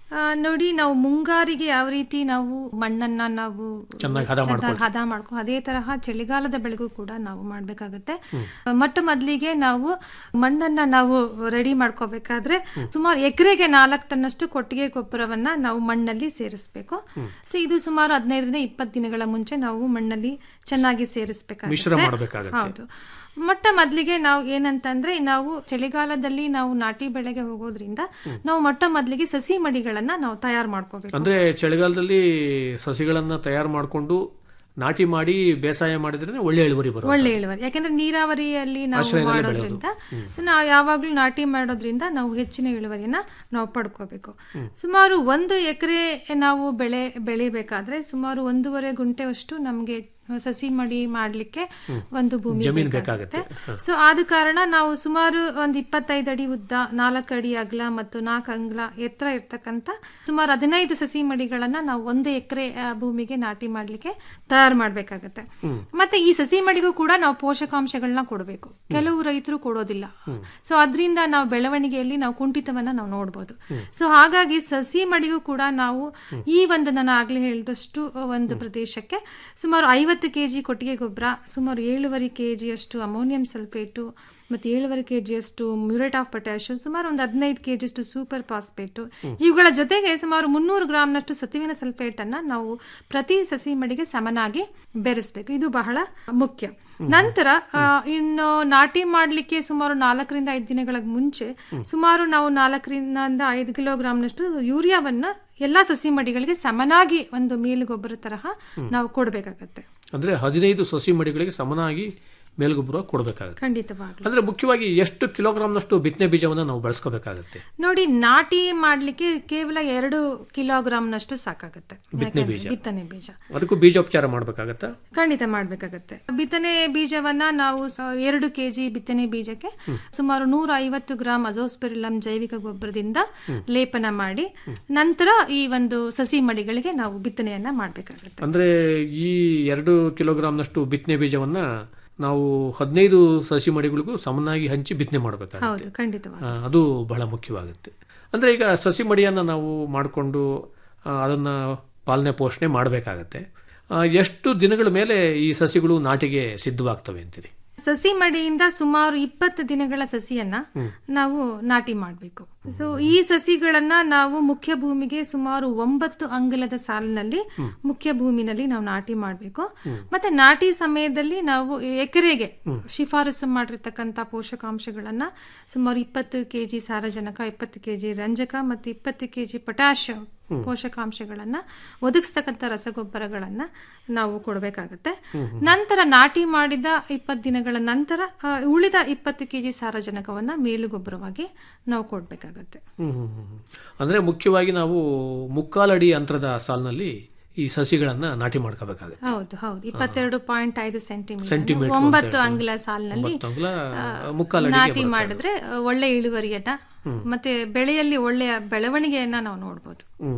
ಆ, ನೋಡಿ ನಾವು ಮುಂಗಾರಿಗೆ ಯಾವ ರೀತಿ ನಾವು ಮಣ್ಣನ್ನ ನಾವು
ಚೆನ್ನಾಗಿ ಹದ
ಚೆನ್ನಾಗಿ ಹದ ಮಾಡ್ಕೊ ಅದೇ ತರಹ ಚಳಿಗಾಲದ ಬೆಳೆಗೂ ಕೂಡ ನಾವು ಮಾಡ್ಬೇಕಾಗುತ್ತೆ ಮೊಟ್ಟ ಮೊದಲಿಗೆ ನಾವು ಮಣ್ಣನ್ನ ನಾವು ರೆಡಿ ಮಾಡ್ಕೋಬೇಕಾದ್ರೆ ಸುಮಾರು ಎಕರೆಗೆ ನಾಲ್ಕು ಟನ್ನಷ್ಟು ಕೊಟ್ಟಿಗೆ ಗೊಬ್ಬರವನ್ನ ನಾವು ಮಣ್ಣಲ್ಲಿ ಸೇರಿಸ್ಬೇಕು ಸೊ ಇದು ಸುಮಾರು ಹದಿನೈದರಿಂದ ಇಪ್ಪತ್ತು ದಿನಗಳ ಮುಂಚೆ ನಾವು ಮಣ್ಣಲ್ಲಿ ಚೆನ್ನಾಗಿ
ಮಿಶ್ರ
ಸೇರಿಸ್ಬೇಕಾಗುತ್ತೆ
ಮಾಡ್ಬೇಕಾಗತ್ತೆ.
ಹೌದು ಮೊಟ್ಟ ಮೊದಲಿಗೆ ನಾವು ಏನಂತಂದ್ರೆ ನಾವು ಚಳಿಗಾಲದಲ್ಲಿ ನಾವು ನಾಟಿ ಬೆಳೆಗೆ ಹೋಗೋದ್ರಿಂದ ನಾವು ಮೊಟ್ಟ ಮೊದಲಿಗೆ ಸಸಿ ಮಡಿಗಳನ್ನ ನಾವು ತಯಾರು ಮಾಡ್ಕೋಬೇಕು
ಅಂದ್ರೆ ಚಳಿಗಾಲದಲ್ಲಿ ಸಸಿಗಳನ್ನ ತಯಾರು ಮಾಡಿಕೊಂಡು ನಾಟಿ ಮಾಡಿ ಬೇಸಾಯ ಮಾಡಿದ್ರೆ ಒಳ್ಳೆ ಇಳುವರಿ ಬರುತ್ತೆ
ಒಳ್ಳೆ ಇಳುವರಿ ಯಾಕಂದ್ರೆ ನೀರಾವರಿಯಲ್ಲಿ ನಾವು
ಆಶ್ರಯದಲ್ಲಿ
ಮಾಡೋದ್ರಿಂದ ಸೊ ನಾವು ಯಾವಾಗ್ಲೂ ನಾಟಿ ಮಾಡೋದ್ರಿಂದ ನಾವು ಹೆಚ್ಚಿನ ಇಳುವರಿಯನ್ನ ನಾವು ಪಡ್ಕೋಬೇಕು ಸುಮಾರು ಒಂದು ಎಕರೆ ನಾವು ಬೆಳೆ ಬೆಳಿಬೇಕಾದ್ರೆ ಸುಮಾರು ಒಂದೂವರೆ ಗುಂಟೆಯಷ್ಟು ನಮ್ಗೆ ಸಸಿ ಮಡಿ ಮಾಡ್ಲಿಕ್ಕೆ ಒಂದು ಭೂಮಿ
ಜಮೀನ್
ಬೇಕಾಗುತ್ತೆ
ಬೇಕಾಗುತ್ತೆ.
ಸೊ ಆದ ಕಾರಣ ನಾವು ಸುಮಾರು ಒಂದು ಇಪ್ಪತ್ತೈದು ಅಡಿ ಉದ್ದ ನಾಲ್ಕು ಅಡಿ ಅಗಲ ಮತ್ತು ನಾಲ್ಕು ಅಂಗ್ಲ ಎತ್ತರ ಇರ್ತಕ್ಕಂಥ ಸುಮಾರು ಹದಿನೈದು ಸಸಿ ಮಡಿಗಳನ್ನ ನಾವು ಒಂದು ಎಕರೆ ಭೂಮಿಗೆ ನಾಟಿ ಮಾಡ್ಲಿಕ್ಕೆ ತಯಾರು ಮಾಡ್ಬೇಕಾಗತ್ತೆ ಮತ್ತೆ ಈ ಸಸಿ ಮಡಿಗೂ ಕೂಡ ನಾವು ಪೋಷಕಾಂಶಗಳನ್ನ ಕೊಡಬೇಕು ಕೆಲವು ರೈತರು ಕೊಡೋದಿಲ್ಲ ಸೊ ಅದರಿಂದ ನಾವು ಬೆಳವಣಿಗೆಯಲ್ಲಿ ನಾವು ಕುಂಠಿತವನ್ನ ನಾವು ನೋಡ್ಬೋದು ಸೊ ಹಾಗಾಗಿ ಸಸಿ ಮಡಿಗೂ ಕೂಡ ನಾವು ಈ ಒಂದು ನಾನು ಆಗ್ಲೇ ಹೇಳಿದಷ್ಟು ಒಂದು ಪ್ರದೇಶಕ್ಕೆ ಸುಮಾರು ಐವತ್ತು ಕೆಜಿ ಕೊಟ್ಟಿಗೆ ಗೊಬ್ಬರ ಸುಮಾರು ಏಳುವರೆ ಕೆಜಿಯಷ್ಟು ಅಮೋನಿಯಂ ಸಲ್ಫೇಟು ಮತ್ತು ಏಳುವರೆ ಕೆಜಿಯಷ್ಟು ಮ್ಯೂರೇಟ್ ಆಫ್ ಪೊಟ್ಯಾಷಿಯಂ ಸುಮಾರು ಒಂದು ಹದಿನೈದು ಕೆಜಿಯಷ್ಟು ಸೂಪರ್ ಫಾಸ್ಫೇಟು ಇವುಗಳ ಜೊತೆಗೆ ಸುಮಾರು ಮುನ್ನೂರು ಗ್ರಾಮ್ನಷ್ಟು ಸತುವಿನ ಸಲ್ಫೇಟ್ ಅನ್ನ ನಾವು ಪ್ರತಿ ಸಸಿ ಮಡಿಗೆ ಸಮನಾಗಿ ಬೆರೆಸ್ಬೇಕು ಇದು ಬಹಳ ಮುಖ್ಯ ನಂತರ ಆ, ಇನ್ನು ನಾಟಿ ಮಾಡ್ಲಿಕ್ಕೆ ಸುಮಾರು ನಾಲ್ಕರಿಂದ ಐದು ದಿನಗಳ ಮುಂಚೆ ಸುಮಾರು ನಾವು ನಾಲ್ಕರಿಂದ ಐದು ಕಿಲೋಗ್ರಾಮ್ನಷ್ಟು ಯೂರಿಯಾವನ್ನ ಎಲ್ಲಾ ಸಸಿ ಮಡಿಗಳಿಗೆ ಸಮನಾಗಿ ಒಂದು ಮೇಲು ಗೊಬ್ಬರ ತರಹ ನಾವು ಕೊಡಬೇಕಾಗತ್ತೆ
ಅಂದ್ರೆ ಹದಿನೈದು ಸಸಿ ಮಡಿಗಳಿಗೆ ಸಮನಾಗಿ ಮೇಲ್ಗೊಬ್ಬರ ಕೊಡಬೇಕಾಗುತ್ತೆ
ಖಂಡಿತವಾಗ್ಲು
ಅಂದ್ರೆ ಮುಖ್ಯವಾಗಿ ಎಷ್ಟು ಕಿಲೋಗ್ರಾಮ್ನಷ್ಟು ಬಿತ್ತನೆ ಬೀಜವನ್ನ ನಾವು ಬಳಸ್ಕೋಬೇಕಾಗತ್ತೆ
ನೋಡಿ ನಾಟಿ ಮಾಡ್ಲಿಕ್ಕೆ ಕೇವಲ ಎರಡು ಕಿಲೋಗ್ರಾಮ್ನಷ್ಟು ಸಾಕಾಗುತ್ತೆ
ಬಿತ್ತನೆ
ಯಾಕಂದ್ರೆ
ಬೀಜ.
ಬಿತ್ತನೆ ಬೀಜ
ಅದಕ್ಕೂ ಬೀಜೋಪಚಾರ ಮಾಡ್ಬೇಕಾಗತ್ತಾ
ಖಂಡಿತ ಮಾಡ್ಬೇಕಾಗತ್ತೆ ಬಿತ್ತನೆ ಬೀಜವನ್ನ ನಾವು ಸ- ಎರಡು ಕೆಜಿ ಬಿತ್ತನೆ ಬೀಜಕ್ಕೆ ಸುಮಾರು ನೂರ ಐವತ್ತು ಗ್ರಾಂ ಅಜೋಸ್ಪೆರಿಲಂ ಜೈವಿಕ ಗೊಬ್ಬರದಿಂದ ಲೇಪನ ಮಾಡಿ ನಂತರ ಈ ಒಂದು ಸಸಿ ಮಡಿಗಳಿಗೆ ನಾವು ಬಿತ್ತನೆಯನ್ನ ಮಾಡ್ಬೇಕಾಗತ್ತೆ
ಅಂದ್ರೆ ಈ ಎರಡು ಕಿಲೋಗ್ರಾಮ್ನಷ್ಟು ಬಿತ್ತನೆ ಬೀಜವನ್ನ ನಾವು ಹದಿನೈದು ಸಸಿ ಮಡಿಗಳಿಗೂ ಸಮನಾಗಿ ಹಂಚಿ ಬಿತ್ತನೆ ಮಾಡಬೇಕಾಗುತ್ತೆ
ಹೌದು ಖಂಡಿತವಾಗಿ
ಅದು ಬಹಳ ಮುಖ್ಯವಾಗುತ್ತೆ ಅಂದ್ರೆ ಈಗ ಸಸಿ ಮಡಿಯನ್ನ ನಾವು ಮಾಡಿಕೊಂಡು ಅದನ್ನ ಪಾಲನೆ ಪೋಷಣೆ ಮಾಡಬೇಕಾಗತ್ತೆ ಎಷ್ಟು ದಿನಗಳ ಮೇಲೆ ಈ ಸಸಿಗಳು ನಾಟಿಗೆ ಸಿದ್ಧವಾಗ್ತವೆ ಅಂತೀರಿ
ಸಸಿ ಮಡಿಯಿಂದ ಸುಮಾರು ಇಪ್ಪತ್ತು ದಿನಗಳ ಸಸಿಯನ್ನ ನಾವು ನಾಟಿ ಮಾಡಬೇಕು ಸೊ ಈ ಸಸಿಗಳನ್ನ ನಾವು ಮುಖ್ಯ ಭೂಮಿಗೆ ಸುಮಾರು ಒಂಬತ್ತು ಅಂಗುಲದ ಸಾಲಿನಲ್ಲಿ ಮುಖ್ಯ ಭೂಮಿನಲ್ಲಿ ನಾವು ನಾಟಿ ಮಾಡಬೇಕು ಮತ್ತೆ ನಾಟಿ ಸಮಯದಲ್ಲಿ ನಾವು ಎಕರೆಗೆ ಶಿಫಾರಸು ಮಾಡಿರ್ತಕ್ಕಂಥ ಪೋಷಕಾಂಶಗಳನ್ನ ಸುಮಾರು ಇಪ್ಪತ್ತು ಕೆಜಿ ಸಾರಜನಕ ಇಪ್ಪತ್ತು ಕೆಜಿ ರಂಜಕ ಮತ್ತು ಇಪ್ಪತ್ತು ಕೆಜಿ ಪೊಟ್ಯಾಷಿಯಂ ಪೋಷಕಾಂಶಗಳನ್ನ ಒದಗಿಸ್ತಕ್ಕಂಥ ರಸಗೊಬ್ಬರಗಳನ್ನ ನಾವು ಕೊಡಬೇಕಾಗತ್ತೆ ನಂತರ ನಾಟಿ ಮಾಡಿದ ಇಪ್ಪತ್ತು ದಿನಗಳ ನಂತರ ಆ, ಉಳಿದ ಇಪ್ಪತ್ತು ಕೆಜಿ ಸಾರಜನಕವನ್ನ ಮೇಲುಗೊಬ್ಬರವಾಗಿ ನಾವು ಕೊಡ್ಬೇಕಾಗತ್ತೆ
ಹ್ಮ್ ಹ್ಮ್ ಹ್ಮ್ ಹ್ಮ್. ಅಂದ್ರೆ ಮುಖ್ಯವಾಗಿ ನಾವು ಮುಕ್ಕಾಲಡಿ ಅಂತರದ ಸಾಲಿನಲ್ಲಿ ಈ ಸಸಿಗಳನ್ನ ನಾಟಿ ಮಾಡ್ಕೋಬೇಕಾಗುತ್ತೆ
ಹೌದು ಹೌದು ಇಪ್ಪತ್ತೆರಡು ಪಾಯಿಂಟ್ ಐದು ಸೆಂಟಿಮೀಟರ್
ಸೆಂಟಿಮೀಟರ್
ಒಂಬತ್ತು ಅಂಗುಲ ಸಾಲಿನಲ್ಲಿ
ಒಂಬತ್ತು ಅಂಗುಲ,
ಆ,
ಮುಕ್ಕಾಲಡಿಗೆ
ನಾಟಿ
ಬರುತ್ತೆ
ಮಾಡಿದ್ರೆ ಆ, ಒಳ್ಳೆ ಇಳುವರಿಯನ್ನ ಮತ್ತೆ ಬೆಳೆಯಲ್ಲಿ ಒಳ್ಳೆಯ ಬೆಳವಣಿಗೆಯನ್ನ ನಾವು ನೋಡ್ಬೋದು
ಹ್ಮ್.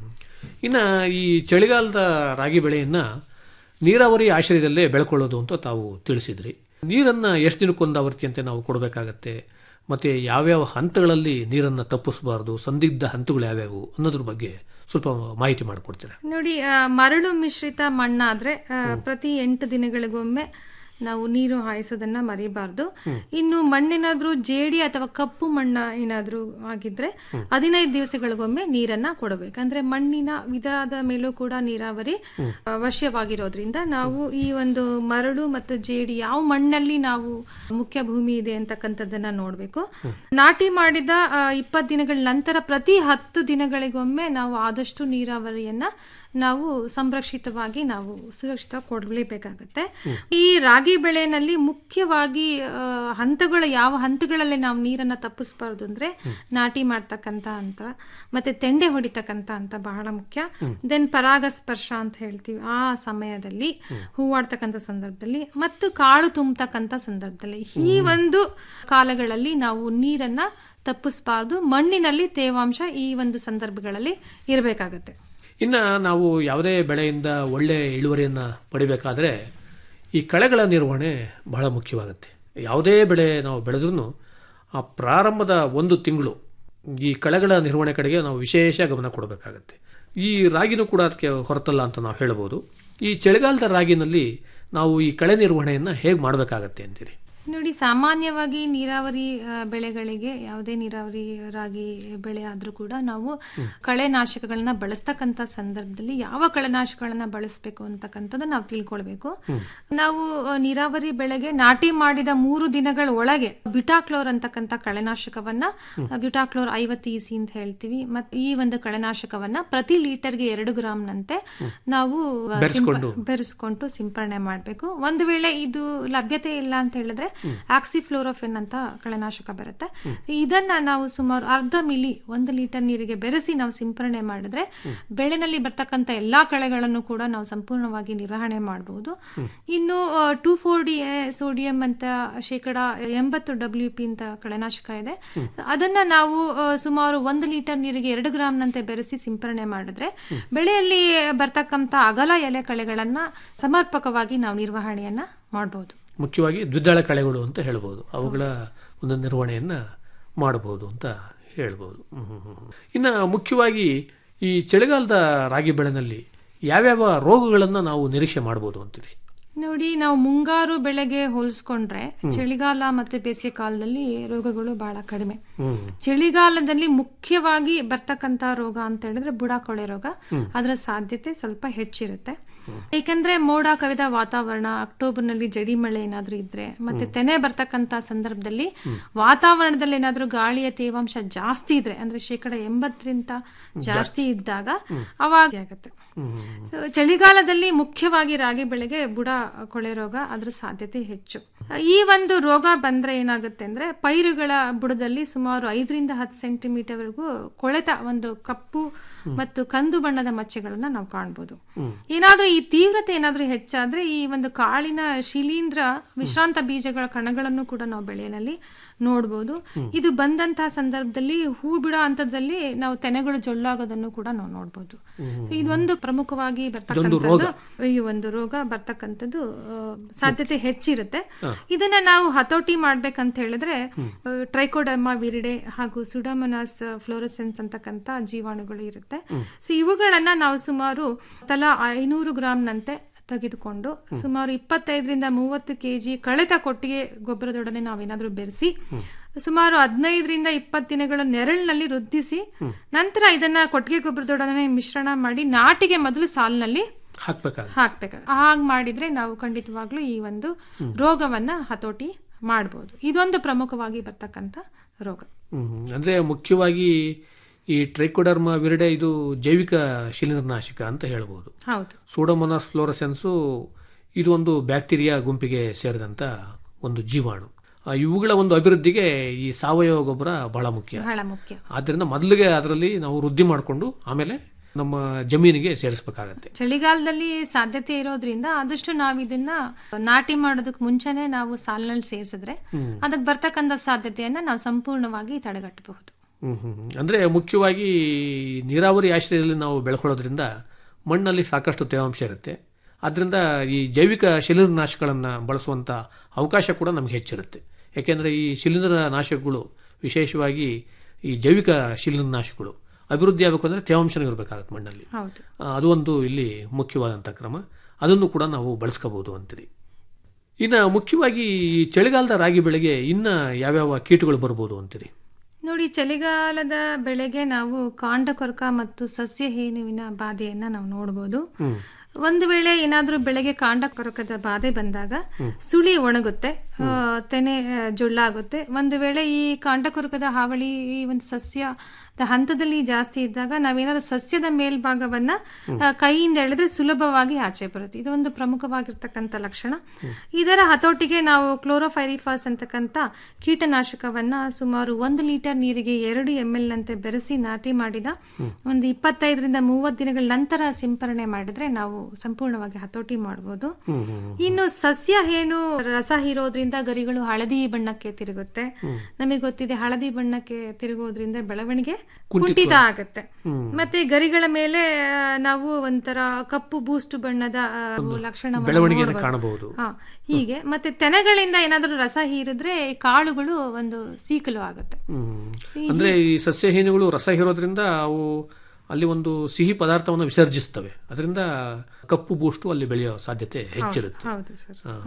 ಇನ್ನ ಈ ಚಳಿಗಾಲದ ರಾಗಿ ಬೆಳೆಯನ್ನ ನೀರಾವರಿ ಆಶ್ರಯದಲ್ಲೇ ಬೆಳ್ಕೊಳ್ಳೋದು ಅಂತ ತಾವು ತಿಳಿಸಿದ್ರಿ ನೀರನ್ನ ಎಷ್ಟು ದಿನಕ್ಕೊಂದು ಆವರ್ತಿಯಂತೆ ನಾವು ಕೊಡಬೇಕಾಗತ್ತೆ ಮತ್ತೆ ಯಾವ್ಯಾವ ಹಂತಗಳಲ್ಲಿ ನೀರನ್ನ ತಪ್ಪಿಸಬಾರದು ಸಂದಿಗ್ಧ ಹಂತಗಳು ಯಾವ್ಯಾವು ಅನ್ನೋದ್ರ ಬಗ್ಗೆ ಸ್ವಲ್ಪ ಮಾಹಿತಿ ಮಾಡಿಕೊಡ್ತೀರಾ
ನೋಡಿ ಆ, ಮರಳು ಮಿಶ್ರಿತ ಮಣ್ಣಾದ್ರೆ ಆ, ಪ್ರತಿ ಎಂಟು ದಿನಗಳಿಗೊಮ್ಮೆ ನಾವು ನೀರು ಹಾಯಿಸೋದನ್ನ ಮರಿಬಾರ್ದು ಇನ್ನು ಮಣ್ಣೇನಾದ್ರೂ ಜೇಡಿ ಅಥವಾ ಕಪ್ಪು ಮಣ್ಣ ಏನಾದ್ರೂ ಆಗಿದ್ರೆ ಹದಿನೈದು ದಿವಸಗಳಿಗೊಮ್ಮೆ ನೀರನ್ನ ಕೊಡಬೇಕು ಅಂದ್ರೆ ಮಣ್ಣಿನ ವಿಧದ ಮೇಲೂ ಕೂಡ ನೀರಾವರಿ ಅವಶ್ಯವಾಗಿರೋದ್ರಿಂದ ನಾವು ಈ ಒಂದು ಮರಳು ಮತ್ತು ಜೇಡಿ ಯಾವ ಮಣ್ಣಲ್ಲಿ ನಾವು ಮುಖ್ಯ ಭೂಮಿ ಇದೆ ಅಂತಕ್ಕಂಥದ್ದನ್ನ ನೋಡ್ಬೇಕು ನಾಟಿ ಮಾಡಿದ ಇಪ್ಪತ್ತು ದಿನಗಳ ನಂತರ ಪ್ರತಿ ಹತ್ತು ದಿನಗಳಿಗೊಮ್ಮೆ ನಾವು ಆದಷ್ಟು ನೀರಾವರಿಯನ್ನ ನಾವು ಸಂರಕ್ಷಿತವಾಗಿ ನಾವು ಸುರಕ್ಷಿತ ಕೊಡಲೇಬೇಕಾಗತ್ತೆ ಈ ರಾಗಿ ಬೆಳೆನಲ್ಲಿ ಮುಖ್ಯವಾಗಿ ಆ, ಹಂತಗಳು ಯಾವ ಹಂತಗಳಲ್ಲಿ ನಾವು ನೀರನ್ನ ತಪ್ಪಿಸ್ಬಾರ್ದು ಅಂದ್ರೆ ನಾಟಿ ಮಾಡ್ತಕ್ಕಂತ ಹಂತ ಮತ್ತೆ ತೆಂಡೆ ಹೊಡಿತಕ್ಕಂತ ಹಂತ ಬಹಳ ಮುಖ್ಯ ದೆನ್ ಪರಾಗಸ್ಪರ್ಶ ಅಂತ ಹೇಳ್ತೀವಿ ಆ ಸಮಯದಲ್ಲಿ ಹೂವಾಡ್ತಕ್ಕಂಥ ಸಂದರ್ಭದಲ್ಲಿ ಮತ್ತು ಕಾಳು ತುಂಬತಕ್ಕಂಥ ಸಂದರ್ಭದಲ್ಲಿ ಈ ಒಂದು ಕಾಲಗಳಲ್ಲಿ ನಾವು ನೀರನ್ನ ತಪ್ಪಿಸ್ಬಾರ್ದು ಮಣ್ಣಿನಲ್ಲಿ ತೇವಾಂಶ ಈ ಒಂದು ಸಂದರ್ಭಗಳಲ್ಲಿ ಇರಬೇಕಾಗತ್ತೆ
ಇನ್ನ ನಾವು ಯಾವುದೇ ಬೆಳೆಯಿಂದ ಒಳ್ಳೆ ಇಳುವರಿಯನ್ನ ಪಡಿಬೇಕಾದ್ರೆ ಈ ಕಳೆಗಳ ನಿರ್ವಹಣೆ ಬಹಳ ಮುಖ್ಯವಾಗುತ್ತೆ ಯಾವುದೇ ಬೆಳೆ ನಾವು ಬೆಳೆದ್ರೂ ಆ ಪ್ರಾರಂಭದ ಒಂದು ತಿಂಗಳು ಈ ಕಳೆಗಳ ನಿರ್ವಹಣೆ ಕಡೆಗೆ ನಾವು ವಿಶೇಷ ಗಮನ ಕೊಡಬೇಕಾಗತ್ತೆ ಈ ರಾಗಿನೂ ಕೂಡ ಅದಕ್ಕೆ ಹೊರತಲ್ಲ ಅಂತ ನಾವು ಹೇಳ್ಬೋದು ಈ ಚಳಿಗಾಲದ ರಾಗಿನಲ್ಲಿ ನಾವು ಈ ಕಳೆ ನಿರ್ವಹಣೆಯನ್ನು ಹೇಗೆ ಮಾಡಬೇಕಾಗತ್ತೆ ಅಂತೀರಿ
ನೋಡಿ ಸಾಮಾನ್ಯವಾಗಿ ನೀರಾವರಿ ಆ, ಬೆಳೆಗಳಿಗೆ ಯಾವುದೇ ನೀರಾವರಿ ರಾಗಿ ಬೆಳೆ ಆದ್ರೂ ಕೂಡ ನಾವು ಕಳೆನಾಶಕಗಳನ್ನ ಬಳಸ್ತಕ್ಕಂಥ ಸಂದರ್ಭದಲ್ಲಿ ಯಾವ ಕಳೆನಾಶಕಗಳನ್ನ ಬಳಸಬೇಕು ಅಂತಕ್ಕಂಥದ್ದು ನಾವು ತಿಳ್ಕೊಳ್ಬೇಕು ನಾವು ಆ, ನೀರಾವರಿ ಬೆಳೆಗೆ ನಾಟಿ ಮಾಡಿದ ಮೂರು ದಿನಗಳ ಒಳಗೆ ಬ್ಯುಟಾಕ್ಲೋರ್ ಅಂತಕ್ಕಂಥ ಕಳೆನಾಶಕವನ್ನ ಬ್ಯುಟಾಕ್ಲೋರ್ ಐವತ್ತು ಇಸಿ ಅಂತ ಹೇಳ್ತೀವಿ ಮತ್ತೆ ಈ ಒಂದು ಕಳೆನಾಶಕವನ್ನ ಪ್ರತಿ ಲೀಟರ್ಗೆ ಎರಡು ಗ್ರಾಮ್ನಂತೆ ನಾವು ಆ,
ಬೆರೆಸ್ಕೊಂಡು.
ಸಿಂಪ- ಬೆರೆಸ್ಕೊಂಡು ಸಿಂಪರಣೆ ಮಾಡಬೇಕು ಒಂದು ವೇಳೆ ಇದು ಲಭ್ಯತೆ ಇಲ್ಲ ಅಂತ ಹೇಳಿದ್ರೆ ಆಕ್ಸಿಫ್ಲೋರೋಫಿನ್ ಅಂತ ಕಳೆನಾಶಕ ಬರುತ್ತೆ ಇದನ್ನ ನಾವು ಸುಮಾರು ಅರ್ಧ ಮಿಲಿ ಒಂದು ಲೀಟರ್ ನೀರಿಗೆ ಬೆರೆಸಿ ನಾವು ಸಿಂಪರಣೆ ಮಾಡಿದ್ರೆ ಬೆಳೆನಲ್ಲಿ ಬರ್ತಕ್ಕಂಥ ಎಲ್ಲಾ ಕಳೆಗಳನ್ನು ಕೂಡ ನಾವು ಸಂಪೂರ್ಣವಾಗಿ ನಿರ್ವಹಣೆ ಮಾಡಬಹುದು ಇನ್ನು ಟೂ ಫೋರ್ ಡಿ ಸೋಡಿಯಂ ಅಂತ ಶೇಕಡ ಎಂಬತ್ತು ಡಬ್ಲ್ಯೂ ಪಿ ಅಂತ ಕಳೆನಾಶಕ ಇದೆ ಅದನ್ನ ನಾವು ಆ, ಸುಮಾರು ಒಂದು ಲೀಟರ್ ನೀರಿಗೆ ಎರಡು ಗ್ರಾಮ್ನಂತೆ ಬೆರೆಸಿ ಸಿಂಪರಣೆ ಮಾಡಿದ್ರೆ ಬೆಳೆಯಲ್ಲಿ ಬರ್ತಕ್ಕಂಥ ಅಗಲ ಎಲೆ ಕಳೆಗಳನ್ನ ಸಮರ್ಪಕವಾಗಿ ನಾವು ನಿರ್ವಹಣೆಯನ್ನ ಮಾಡಬಹುದು
ಮುಖ್ಯವಾಗಿ ದ್ವಿದಳ ಕಳೆಗಳು ಅಂತ ಹೇಳ್ಬೋದು ಅವುಗಳ ಒಂದು ನಿರ್ವಹಣೆಯನ್ನು ಮಾಡಬಹುದು ಅಂತ ಹೇಳ್ಬೋದು ಹ್ಮ್, ಹ್ಮ್, ಹ್ಮ್. ಇನ್ನು ಮುಖ್ಯವಾಗಿ ಈ ಚಳಿಗಾಲದ ರಾಗಿ ಬೆಳೆನಲ್ಲಿ ಯಾವ್ಯಾವ ರೋಗಗಳನ್ನು ನಾವು ನಿರೀಕ್ಷೆ ಮಾಡ್ಬೋದು ಅಂತೀರಿ
ನೋಡಿ ನಾವು ಮುಂಗಾರು ಬೆಳೆಗೆ ಹೋಲಿಸ್ಕೊಂಡ್ರೆ ಚಳಿಗಾಲ ಮತ್ತೆ ಬೇಸಿಗೆ ಕಾಲದಲ್ಲಿ ರೋಗಗಳು ಬಹಳ ಕಡಿಮೆ ಚಳಿಗಾಲದಲ್ಲಿ ಮುಖ್ಯವಾಗಿ ಬರ್ತಕ್ಕಂತ ರೋಗ ಅಂತ ಹೇಳಿದ್ರೆ ಬುಡ ಕೊಳೆ ರೋಗ ಅದರ ಸಾಧ್ಯತೆ ಸ್ವಲ್ಪ ಹೆಚ್ಚಿರುತ್ತೆ ಏಕೆಂದ್ರೆ ಮೋಡ ಕವಿದ ವಾತಾವರಣ ಅಕ್ಟೋಬರ್ ನಲ್ಲಿ ಜಡಿ ಮಳೆ ಏನಾದ್ರೂ ಇದ್ರೆ ಮತ್ತೆ ತೆನೆ ಬರ್ತಕ್ಕಂತ ಸಂದರ್ಭದಲ್ಲಿ ವಾತಾವರಣದಲ್ಲಿ ಏನಾದ್ರೂ ಗಾಳಿಯ ತೇವಾಂಶ ಜಾಸ್ತಿ ಇದ್ರೆ ಅಂದ್ರೆ ಶೇಕಡ ಎಂಬತ್ತರಿಂದ ಜಾಸ್ತಿ ಇದ್ದಾಗ ಅವಾಗ ಆಗುತ್ತೆ So, ಚಳಿಗಾಲದಲ್ಲಿ ಮುಖ್ಯವಾಗಿ ರಾಗಿ ಬೆಳೆಗೆ ಬುಡ ಕೊಳೆ ರೋಗ ಅದ್ರ ಸಾಧ್ಯತೆ ಹೆಚ್ಚು ಈ ಒಂದು ರೋಗ ಬಂದ್ರೆ ಏನಾಗುತ್ತೆ ಅಂದ್ರೆ ಪೈರುಗಳ ಬುಡದಲ್ಲಿ ಸುಮಾರು ಐದರಿಂದ ಹತ್ತು ಸೆಂಟಿಮೀಟರ್ ವರೆಗೂ ಕೊಳೆತ ಒಂದು ಕಪ್ಪು ಮತ್ತು ಕಂದು ಬಣ್ಣದ ಮಚ್ಚೆಗಳನ್ನ ನಾವು ಕಾಣ್ಬೋದು ಏನಾದ್ರೂ ಈ ತೀವ್ರತೆ ಏನಾದ್ರೂ ಹೆಚ್ಚಾದ್ರೆ ಈ ಒಂದು ಕಾಳಿನ ಶಿಲೀಂಧ್ರ ವಿಶ್ರಾಂತ ಬೀಜಗಳ ಕಣಗಳನ್ನು ಕೂಡ ನಾವು ಬೆಳೆಯಲ್ಲಿ ನೋಡ್ಬೋದು ಇದು ಬಂದಂತಹ ಸಂದರ್ಭದಲ್ಲಿ ಹೂ ಬಿಡೋ ಹಂತದಲ್ಲಿ ನಾವು ತೆನೆಗಳು ಜೊಳ್ಳಾಗೋದನ್ನು ಕೂಡ ನಾವು ನೋಡ್ಬೋದು So, ಇದೊಂದು ಪ್ರಮುಖವಾಗಿ ಬರ್ತಕ್ಕಂಥದ್ದು ಈ ಒಂದು ರೋಗ ಬರ್ತಕ್ಕಂಥದ್ದು ಆ, ಸಾಧ್ಯತೆ ಹೆಚ್ಚಿರುತ್ತೆ ಇದನ್ನ ನಾವು ಹತೋಟಿ ಮಾಡ್ಬೇಕಂತ ಹೇಳಿದ್ರೆ ಟ್ರೈಕೋಡರ್ಮಾ ವಿರಿಡೆ ಹಾಗೂ ಸುಡಮನಾಸ್ ಫ್ಲೋರಸೆನ್ಸ್ ಅಂತಕ್ಕಂಥ ಜೀವಾಣುಗಳು ಇರುತ್ತೆ ಸೊ ಇವುಗಳನ್ನ ನಾವು ಸುಮಾರು ತಲಾ ಐನೂರು ಗ್ರಾಮ್ನಂತೆ ತೆಗೆದುಕೊಂಡು ಸುಮಾರು ಇಪ್ಪತ್ತೈದರಿಂದ ಮೂವತ್ತು ಕೆಜಿ ಕಳೆತ ಕೊಟ್ಟಿಗೆ ಗೊಬ್ಬರದೊಡನೆ ನಾವೇನಾದ್ರೂ ಬೆರೆಸಿ ಸುಮಾರು ಹದಿನೈದರಿಂದ ಇಪ್ಪತ್ತು ದಿನಗಳ ನೆರಳಿನಲ್ಲಿ ವೃದ್ಧಿಸಿ ನಂತರ ಇದನ್ನ ಕೊಟ್ಟಿಗೆ ಗೊಬ್ಬರದೊಡನೆ ಮಿಶ್ರಣ ಮಾಡಿ ನಾಟಿಗೆ ಮೊದಲು ಸಾಲಿನಲ್ಲಿ
ಹಾಕ್ಬೇಕಾಗ
ಹಾಕ್ಬೇಕು ಹಾಗೆ ಮಾಡಿದ್ರೆ ನಾವು ಖಂಡಿತವಾಗ್ಲೂ ಈ ಒಂದು ರೋಗವನ್ನ ಹತೋಟಿ ಮಾಡ್ಬೋದು ಇದೊಂದು ಪ್ರಮುಖವಾಗಿ ಬರ್ತಕ್ಕಂಥ ರೋಗ
ಹ್ಮ್. ಅಂದ್ರೆ ಮುಖ್ಯವಾಗಿ ಈ ಟ್ರೈಕೋಡರ್ಮಾ ವಿರಿಡೆ ಇದು ಜೈವಿಕ ಶಿಲೀಂಧ್ರನಾಶಕ ಅಂತ ಹೇಳ್ಬೋದು
ಹೌದು
ಸೂಡೋಮೋನಾಸ್ ಫ್ಲೋರಸೆನ್ಸು ಇದು ಒಂದು ಬ್ಯಾಕ್ಟೀರಿಯಾ ಗುಂಪಿಗೆ ಸೇರಿದಂತ ಒಂದು ಜೀವಾಣು ಆ, ಇವುಗಳ ಒಂದು ಅಭಿವೃದ್ಧಿಗೆ ಈ ಸಾವಯವ ಗೊಬ್ಬರ ಬಹಳ ಮುಖ್ಯ
ಬಹಳ ಮುಖ್ಯ
ಆದ್ದರಿಂದ ಮೊದಲಿಗೆ ಅದರಲ್ಲಿ ನಾವು ವೃದ್ಧಿ ಮಾಡಿಕೊಂಡು ಆಮೇಲೆ ನಮ್ಮ ಜಮೀನಿಗೆ ಸೇರಿಸಬೇಕಾಗತ್ತೆ
ಚಳಿಗಾಲದಲ್ಲಿ ಸಾಧ್ಯತೆ ಇರೋದ್ರಿಂದ ಆದಷ್ಟು ನಾವು ಇದನ್ನ ನಾಟಿ ಮಾಡೋದಕ್ಕೆ ಮುಂಚೆನೆ ನಾವು ಸಾಲಿನಲ್ಲಿ ಸೇರಿಸಿದ್ರೆ ಅದಕ್ಕೆ ಬರ್ತಕ್ಕಂಥ ಸಾಧ್ಯತೆಯನ್ನ ನಾವು ಸಂಪೂರ್ಣವಾಗಿ ತಡೆಗಟ್ಟಬಹುದು
ಹ್ಮ್ ಹ್ಮ್ ಹ್ಮ್. ಅಂದ್ರೆ ಮುಖ್ಯವಾಗಿ ನೀರಾವರಿ ಆಶ್ರಯದಲ್ಲಿ ನಾವು ಬೆಳ್ಕೊಳ್ಳೋದ್ರಿಂದ ಮಣ್ಣಲ್ಲಿ ಸಾಕಷ್ಟು ತೇವಾಂಶ ಇರುತ್ತೆ ಅದರಿಂದ ಈ ಜೈವಿಕ ಶಿಲೀಂಧ್ರನಾಶಗಳನ್ನು ಬಳಸುವಂಥ ಅವಕಾಶ ಕೂಡ ನಮಗೆ ಹೆಚ್ಚಿರುತ್ತೆ ಯಾಕೆಂದರೆ ಈ ಶಿಲೀಂಧ್ರನಾಶಕಗಳು ವಿಶೇಷವಾಗಿ ಈ ಜೈವಿಕ ಶಿಲೀಂಧ್ರನಾಶಕಗಳು ಅಭಿವೃದ್ಧಿ ಆಗಬೇಕು ಅಂದರೆ ತೇವಾಂಶನೂ ಇರಬೇಕಾಗತ್ತೆ ಮಣ್ಣಲ್ಲಿ
ಹೌದು
ಆ, ಅದು ಒಂದು ಇಲ್ಲಿ ಮುಖ್ಯವಾದಂಥ ಕ್ರಮ ಅದನ್ನು ಕೂಡ ನಾವು ಬಳಸ್ಕೋಬಹುದು ಅಂತೀರಿ ಇನ್ನು ಮುಖ್ಯವಾಗಿ ಈ ಚಳಿಗಾಲದ ರಾಗಿ ಬೆಳೆಗೆ ಇನ್ನ ಯಾವ್ಯಾವ ಕೀಟಗಳು ಬರ್ಬೋದು ಅಂತೀರಿ
ನೋಡಿ ಚಳಿಗಾಲದ ಬೆಳೆಗೆ ನಾವು ಕಾಂಡ ಕೊರಕ ಮತ್ತು ಸಸ್ಯ ಹೇನುವಿನ ಬಾಧೆಯನ್ನ ನಾವು ನೋಡಬಹುದು ಒಂದು ವೇಳೆ ಏನಾದ್ರೂ ಬೆಳೆಗೆ ಕಾಂಡ ಕೊರಕದ ಬಾಧೆ ಬಂದಾಗ ಸುಳಿ ಒಣಗುತ್ತೆ ಆ, ತೆನೆ ಆ, ಜೊಳ್ಳಾಗುತ್ತೆ ಒಂದು ವೇಳೆ ಈ ಕಾಂಡ ಕೊರಕದ ಹಾವಳಿ ಈ ಒಂದು ಸಸ್ಯ ಹಂತದಲ್ಲಿ ಜಾಸ್ತಿ ಇದ್ದಾಗ ನಾವೇನಾದ್ರೂ ಸಸ್ಯದ ಮೇಲ್ಭಾಗವನ್ನ ಆ, ಕೈಯಿಂದ ಎಳೆದ್ರೆ ಸುಲಭವಾಗಿ ಆಚೆ ಬರುತ್ತೆ ಇದು ಒಂದು ಪ್ರಮುಖವಾಗಿರ್ತಕ್ಕಂಥ ಲಕ್ಷಣ ಇದರ ಹತೋಟಿಗೆ ನಾವು ಕ್ಲೋರೋಫೈರಿಫಾಸ್ ಅಂತಕ್ಕಂಥ ಕೀಟನಾಶಕವನ್ನ ಸುಮಾರು ಒಂದು ಲೀಟರ್ ನೀರಿಗೆ ಎರಡು ಎಂ ಎಲ್ ನಂತೆ ಬೆರೆಸಿ ನಾಟಿ ಮಾಡಿದ ಒಂದು ಇಪ್ಪತ್ತೈದರಿಂದ ಮೂವತ್ತು ದಿನಗಳ ನಂತರ ಸಿಂಪರಣೆ ಮಾಡಿದ್ರೆ ನಾವು ಸಂಪೂರ್ಣವಾಗಿ ಹತೋಟಿ ಮಾಡಬಹುದು ಇನ್ನು ಸಸ್ಯ ಏನು ರಸ ಹೀರೋದ್ರಿಂದ ತಿಂಗಳಿಂದ ಗರಿಗಳು ಹಳದಿ ಬಣ್ಣಕ್ಕೆ ತಿರುಗುತ್ತೆ ನಮಗೆ ಗೊತ್ತಿದೆ ಹಳದಿ ಬಣ್ಣಕ್ಕೆ ತಿರುಗೋದ್ರಿಂದ ಬೆಳವಣಿಗೆ ಕುಂಠಿತ ಆಗುತ್ತೆ ಮತ್ತೆ ಗರಿಗಳ ಮೇಲೆ ಆ, ನಾವು ಒಂಥರ ಕಪ್ಪು ಬೂಸ್ಟ್ ಬಣ್ಣದ ಆ, ಲಕ್ಷಣವನ್ನು
ಬೆಳವಣಿಗೆಯನ್ನು
ನೋಡ್ಬೋದು.
ಕಾಣಬಹುದು.
ಹಾ, ಹೀಗೆ ಮತ್ತೆ ತೆನೆಗಳಿಂದ ಏನಾದ್ರೂ ರಸ ಹೀರಿದ್ರೆ ಈ ಕಾಳುಗಳು ಒಂದು ಸೀಕಲು ಆಗುತ್ತೆ
ಹ್ಮ್. ಅಂದ್ರೆ ಈ ಸಸ್ಯಹೀನಗಳು ರಸ ಹೀರೋದ್ರಿಂದ ಅವು ಅಲ್ಲಿ ಒಂದು ಸಿಹಿ ಪದಾರ್ಥವನ್ನು ವಿಸರ್ಜಿಸ್ತವೆ ಅದರಿಂದ ಕಪ್ಪು ಬೂಸ್ಟು ಅಲ್ಲಿ ಬೆಳೆಯೋ ಸಾಧ್ಯತೆ ಹೆಚ್ಚಿರುತ್ತೆ
ಹೌದು ಸರ್
ಆ,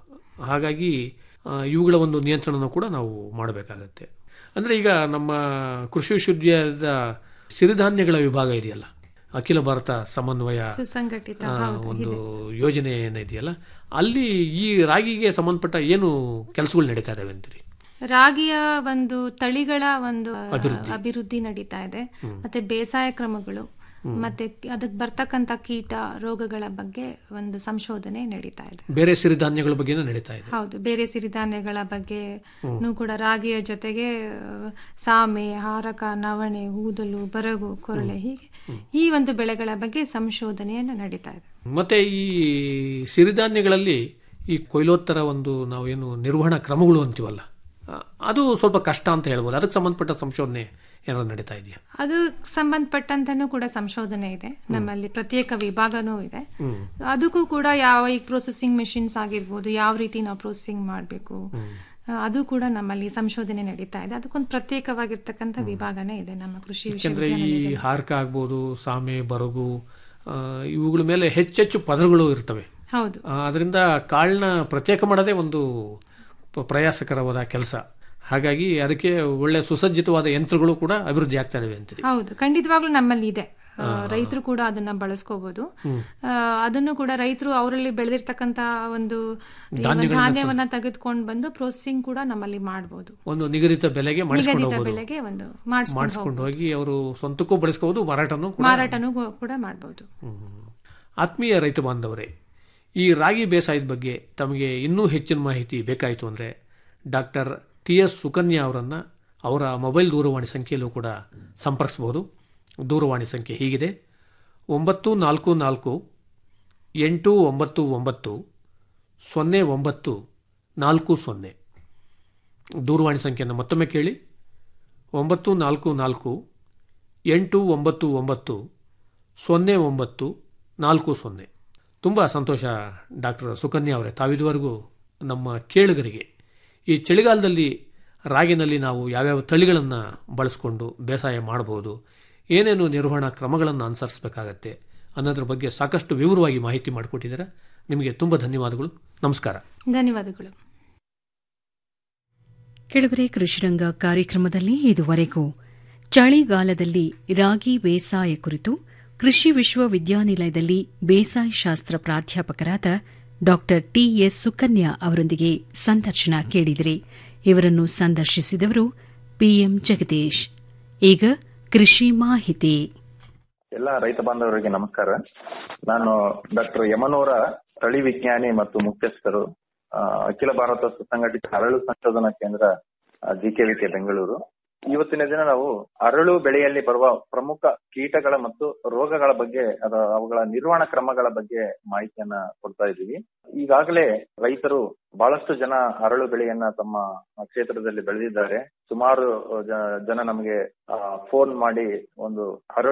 ಹಾಗಾಗಿ ಆ, ಇವುಗಳ ಒಂದು ನಿಯಂತ್ರಣನೂ ಕೂಡ ನಾವು ಮಾಡಬೇಕಾಗತ್ತೆ ಅಂದ್ರೆ ಈಗ ನಮ್ಮ ಕೃಷಿ ವಿಶ್ವವಿದ್ಯಾಲಯದ ಸಿರಿಧಾನ್ಯಗಳ ವಿಭಾಗ ಇದೆಯಲ್ಲ ಅಖಿಲ ಭಾರತ ಸಮನ್ವಯ
ಸುಸಂಘಟಿತ
ಆ,
ಹೌದು
ಒಂದು
ಇದೆ.
ಯೋಜನೆ ಏನಿದೆಯಲ್ಲ ಅಲ್ಲಿ ಈ ರಾಗಿಗೆ ಸಂಬಂಧಪಟ್ಟ ಏನು ಕೆಲಸಗಳು ನಡೀತಾ ಇದಾವೆ ಅಂತೀರಿ
ರಾಗಿಯ ಒಂದು ತಳಿಗಳ ಒಂದು ಅಭಿವೃದ್ಧಿ ನಡೀತಾ ಇದೆ ಮತ್ತೆ ಬೇಸಾಯ ಕ್ರಮಗಳು ಮತ್ತೆ ಅದಕ್ಕೆ ಬರ್ತಕ್ಕಂತ ಕೀಟ ರೋಗಗಳ ಬಗ್ಗೆ ಒಂದು ಸಂಶೋಧನೆ ನಡೀತಾ ಇದೆ
ಬೇರೆ ಸಿರಿಧಾನ್ಯಗಳ ಬಗ್ಗೆನೂ ನಡೀತಾ ಇದೆ
ಹೌದು ಬೇರೆ ಸಿರಿಧಾನ್ಯಗಳ ಬಗ್ಗೆ ಕೂಡ ರಾಗಿಯ ಜೊತೆಗೆ ಆ, ಸಾಮೆ ಹಾರಕ ನವಣೆ ಊದಲು ಬರಗು ಕೊರಳೆ ಹೀಗೆ ಈ ಒಂದು ಬೆಳೆಗಳ ಬಗ್ಗೆ ಸಂಶೋಧನೆಯನ್ನು ನಡೀತಾ ಇದೆ
ಮತ್ತೆ ಈ ಸಿರಿಧಾನ್ಯಗಳಲ್ಲಿ ಈ ಕೊಯ್ಲೋತ್ತರ ಒಂದು ನಾವೇನು ನಿರ್ವಹಣಾ ಕ್ರಮಗಳು ಅಂತೀವಲ್ಲ ಆ, ಅದು ಸ್ವಲ್ಪ ಕಷ್ಟ ಅಂತ ಹೇಳ್ಬೋದು ಅದಕ್ಕೆ ಸಂಬಂಧಪಟ್ಟ ಸಂಶೋಧನೆ ಏನಾದ್ರು ನಡೀತಾ ಇದೆಯಾ
ಅದು ಸಂಬಂಧಪಟ್ಟಂತನೂ ಕೂಡ ಸಂಶೋಧನೆ ಇದೆ ನಮ್ಮಲ್ಲಿ ಪ್ರತ್ಯೇಕ ವಿಭಾಗನೂ ಇದೆ ಅದಕ್ಕೂ ಕೂಡ ಯಾವ ಈಗ ಪ್ರೊಸೆಸಿಂಗ್ ಮೆಷಿನ್ಸ್ ಆಗಿರ್ಬೋದು ಯಾವ ರೀತಿ ನಾವು ಪ್ರೊಸೆಸಿಂಗ್ ಮಾಡಬೇಕು ಅದು ಕೂಡ ನಮ್ಮಲ್ಲಿ ಸಂಶೋಧನೆ ನಡೀತಾ ಇದೆ ಅದಕ್ಕೊಂದು ಪ್ರತ್ಯೇಕವಾಗಿರ್ತಕ್ಕಂಥ ವಿಭಾಗನೇ ಇದೆ ನಮ್ಮ ಕೃಷಿ
ಯಾಕೆಂದ್ರೆ ಈ
ವಿಶ್ವವಿದ್ಯಾಲಯದಲ್ಲಿ
ಹಾರ್ಕ ಆಗ್ಬೋದು ಸಾಮೆ ಬರಗು ಆ, ಇವುಗಳ ಮೇಲೆ ಹೆಚ್ಚೆಚ್ಚು ಪದರಗಳು ಇರ್ತವೆ
ಹೌದು
ಆ, ಅದರಿಂದ ಕಾಳನ್ನ ಪ್ರತ್ಯೇಕ ಮಾಡೋದೇ ಒಂದು ಪ- ಪ್ರಯಾಸಕರವಾದ ಕೆಲಸ ಹಾಗಾಗಿ ಅದಕ್ಕೆ ಒಳ್ಳೆ ಸುಸಜ್ಜಿತವಾದ ಯಂತ್ರಗಳು ಕೂಡ ಅಭಿವೃದ್ಧಿ ಆಗ್ತಾ ಇದಾವೆ ಅಂತೀರಿ
ಹೌದು ಖಂಡಿತವಾಗ್ಲೂ ನಮ್ಮಲ್ಲಿ ಇದೆ ರೈತರು ಕೂಡ ಅದನ್ನ ಬಳಸ್ಕೋಬಹುದು ಆ, ಅದನ್ನು ಕೂಡ ರೈತರು ಅವರಲ್ಲಿ ಬೆಳೆದಿರ್ತಕ್ಕಂತ ಒಂದು ಏನು ಧಾನ್ಯವನ್ನ ತೆಗೆದುಕೊಂಡು ಬಂದು ಪ್ರೊಸೆಸಿಂಗ್ ಕೂಡ ನಮ್ಮಲ್ಲಿ ಮಾಡಬಹುದು
ಒಂದು ನಿಗದಿತ ಬೆಲೆಗೆ ಮಾಡಿಸ್ಕೊಂಡು
ನಿಗದಿತ
ಹೋಗ್ಬೋದು
ಬೆಲೆಗೆ ಒಂದು ಮಾಡಿಸ್ಕೊಂಡು
ಮಾಡಿಸ್ಕೊಂಡು ಹೋಗಿ ಅವರು ಸ್ವಂತಕ್ಕೂ ಬಳಸ್ಕೋಬಹುದು ಮಾರಾಟನೂ ಕೂಡ
ಮಾರಾಟನೂ ಕೂಡ ಮಾಡಬಹುದು
ಆತ್ಮೀಯ ರೈತ ಬಾಂಧವರೇ ಈ ರಾಗಿ ಬೇಸಾಯದ ಬಗ್ಗೆ ತಮಗೆ ಇನ್ನೂ ಹೆಚ್ಚಿನ ಮಾಹಿತಿ ಬೇಕಾಯಿತು ಅಂದರೆ ಡಾಕ್ಟರ್ ಟಿ ಎಸ್ ಸುಕನ್ಯಾ ಅವರನ್ನು ಅವರ ಮೊಬೈಲ್ ದೂರವಾಣಿ ಸಂಖ್ಯೆಯಲ್ಲೂ ಕೂಡ ಸಂಪರ್ಕಿಸಬಹುದು ದೂರವಾಣಿ ಸಂಖ್ಯೆ ಹೀಗಿದೆ ಒಂಬತ್ತು ನಾಲ್ಕು ನಾಲ್ಕು ಎಂಟು ಒಂಬತ್ತು ಒಂಬತ್ತು ಸೊನ್ನೆ ಒಂಬತ್ತು ನಾಲ್ಕು ಸೊನ್ನೆ ದೂರವಾಣಿ ಸಂಖ್ಯೆಯನ್ನು ಮತ್ತೊಮ್ಮೆ ಕೇಳಿ ಒಂಬತ್ತು ನಾಲ್ಕು ನಾಲ್ಕು ಎಂಟು ಒಂಬತ್ತು ಒಂಬತ್ತು ಸೊನ್ನೆ ಒಂಬತ್ತು ನಾಲ್ಕು ಸೊನ್ನೆ ತುಂಬ ಸಂತೋಷ ಡಾಕ್ಟರ್ ಸುಕನ್ಯಾ ಅವರೇ ತಾವಿದುವರೆಗೂ ನಮ್ಮ ಕೇಳುಗರಿಗೆ ಈ ಚಳಿಗಾಲದಲ್ಲಿ ರಾಗಿನಲ್ಲಿ ನಾವು ಯಾವ್ಯಾವ ತಳಿಗಳನ್ನು ಬಳಸ್ಕೊಂಡು ಬೇಸಾಯ ಮಾಡಬಹುದು ಏನೇನು ನಿರ್ವಹಣಾ ಕ್ರಮಗಳನ್ನು ಅನುಸರಿಸಬೇಕಾಗತ್ತೆ ಅನ್ನೋದ್ರ ಬಗ್ಗೆ ಸಾಕಷ್ಟು ವಿವರವಾಗಿ ಮಾಹಿತಿ ಮಾಡಿಕೊಟ್ಟಿದ್ದೀರಾ ನಿಮಗೆ ತುಂಬ ಧನ್ಯವಾದಗಳು ನಮಸ್ಕಾರ
ಧನ್ಯವಾದಗಳು
ಕೆಳಗರೆ ಕೃಷಿರಂಗ ಕಾರ್ಯಕ್ರಮದಲ್ಲಿ ಇದುವರೆಗೂ ಚಳಿಗಾಲದಲ್ಲಿ ರಾಗಿ ಬೇಸಾಯ ಕುರಿತು ಕೃಷಿ ವಿಶ್ವವಿದ್ಯಾನಿಲಯದಲ್ಲಿ ಬೇಸಾಯ ಶಾಸ್ತ್ರ ಪ್ರಾಧ್ಯಾಪಕರಾದ ಡಾಕ್ಟರ್ ಟಿಎಸ್ ಸುಕನ್ಯಾ ಅವರೊಂದಿಗೆ ಸಂದರ್ಶನ ಕೇಳಿದಿರಿ ಇವರನ್ನು ಸಂದರ್ಶಿಸಿದವರು ಪಿಎಂ ಜಗದೀಶ್ ಈಗ ಕೃಷಿ ಮಾಹಿತಿ
ಎಲ್ಲ ರೈತ ಬಾಂಧವರಿಗೆ ನಮಸ್ಕಾರ ನಾನು ಡಾಕ್ಟರ್ ಯಮನೂರ ತಳಿ ವಿಜ್ಞಾನಿ ಮತ್ತು ಮುಖ್ಯಸ್ಥರು ಆ, ಅಖಿಲ ಭಾರತ ಸುಸಂಘಟಿತ ಅರಳು ಸಂಶೋಧನಾ ಕೇಂದ್ರ ಜಿಕೆವಿಕೆ ಬೆಂಗಳೂರು ಇವತ್ತಿನ ದಿನ ನಾವು ಅರಳು ಬೆಳೆಯಲ್ಲಿ ಬರುವ ಪ್ರಮುಖ ಕೀಟಗಳ ಮತ್ತು ರೋಗಗಳ ಬಗ್ಗೆ ಅದ ಅವುಗಳ ನಿರ್ವಹಣಾ ಕ್ರಮಗಳ ಬಗ್ಗೆ ಮಾಹಿತಿಯನ್ನ ಕೊಡ್ತಾ ಇದ್ದೀವಿ ಈಗಾಗಲೇ ರೈತರು ಬಹಳಷ್ಟು ಜನ ಅರಳು ಬೆಳೆಯನ್ನ ತಮ್ಮ ಕ್ಷೇತ್ರದಲ್ಲಿ ಬೆಳೆದಿದ್ದಾರೆ ಸುಮಾರು ಜ- ಜನ ನಮಗೆ ಫೋನ್ ಮಾಡಿ ಒಂದು ಅರಳು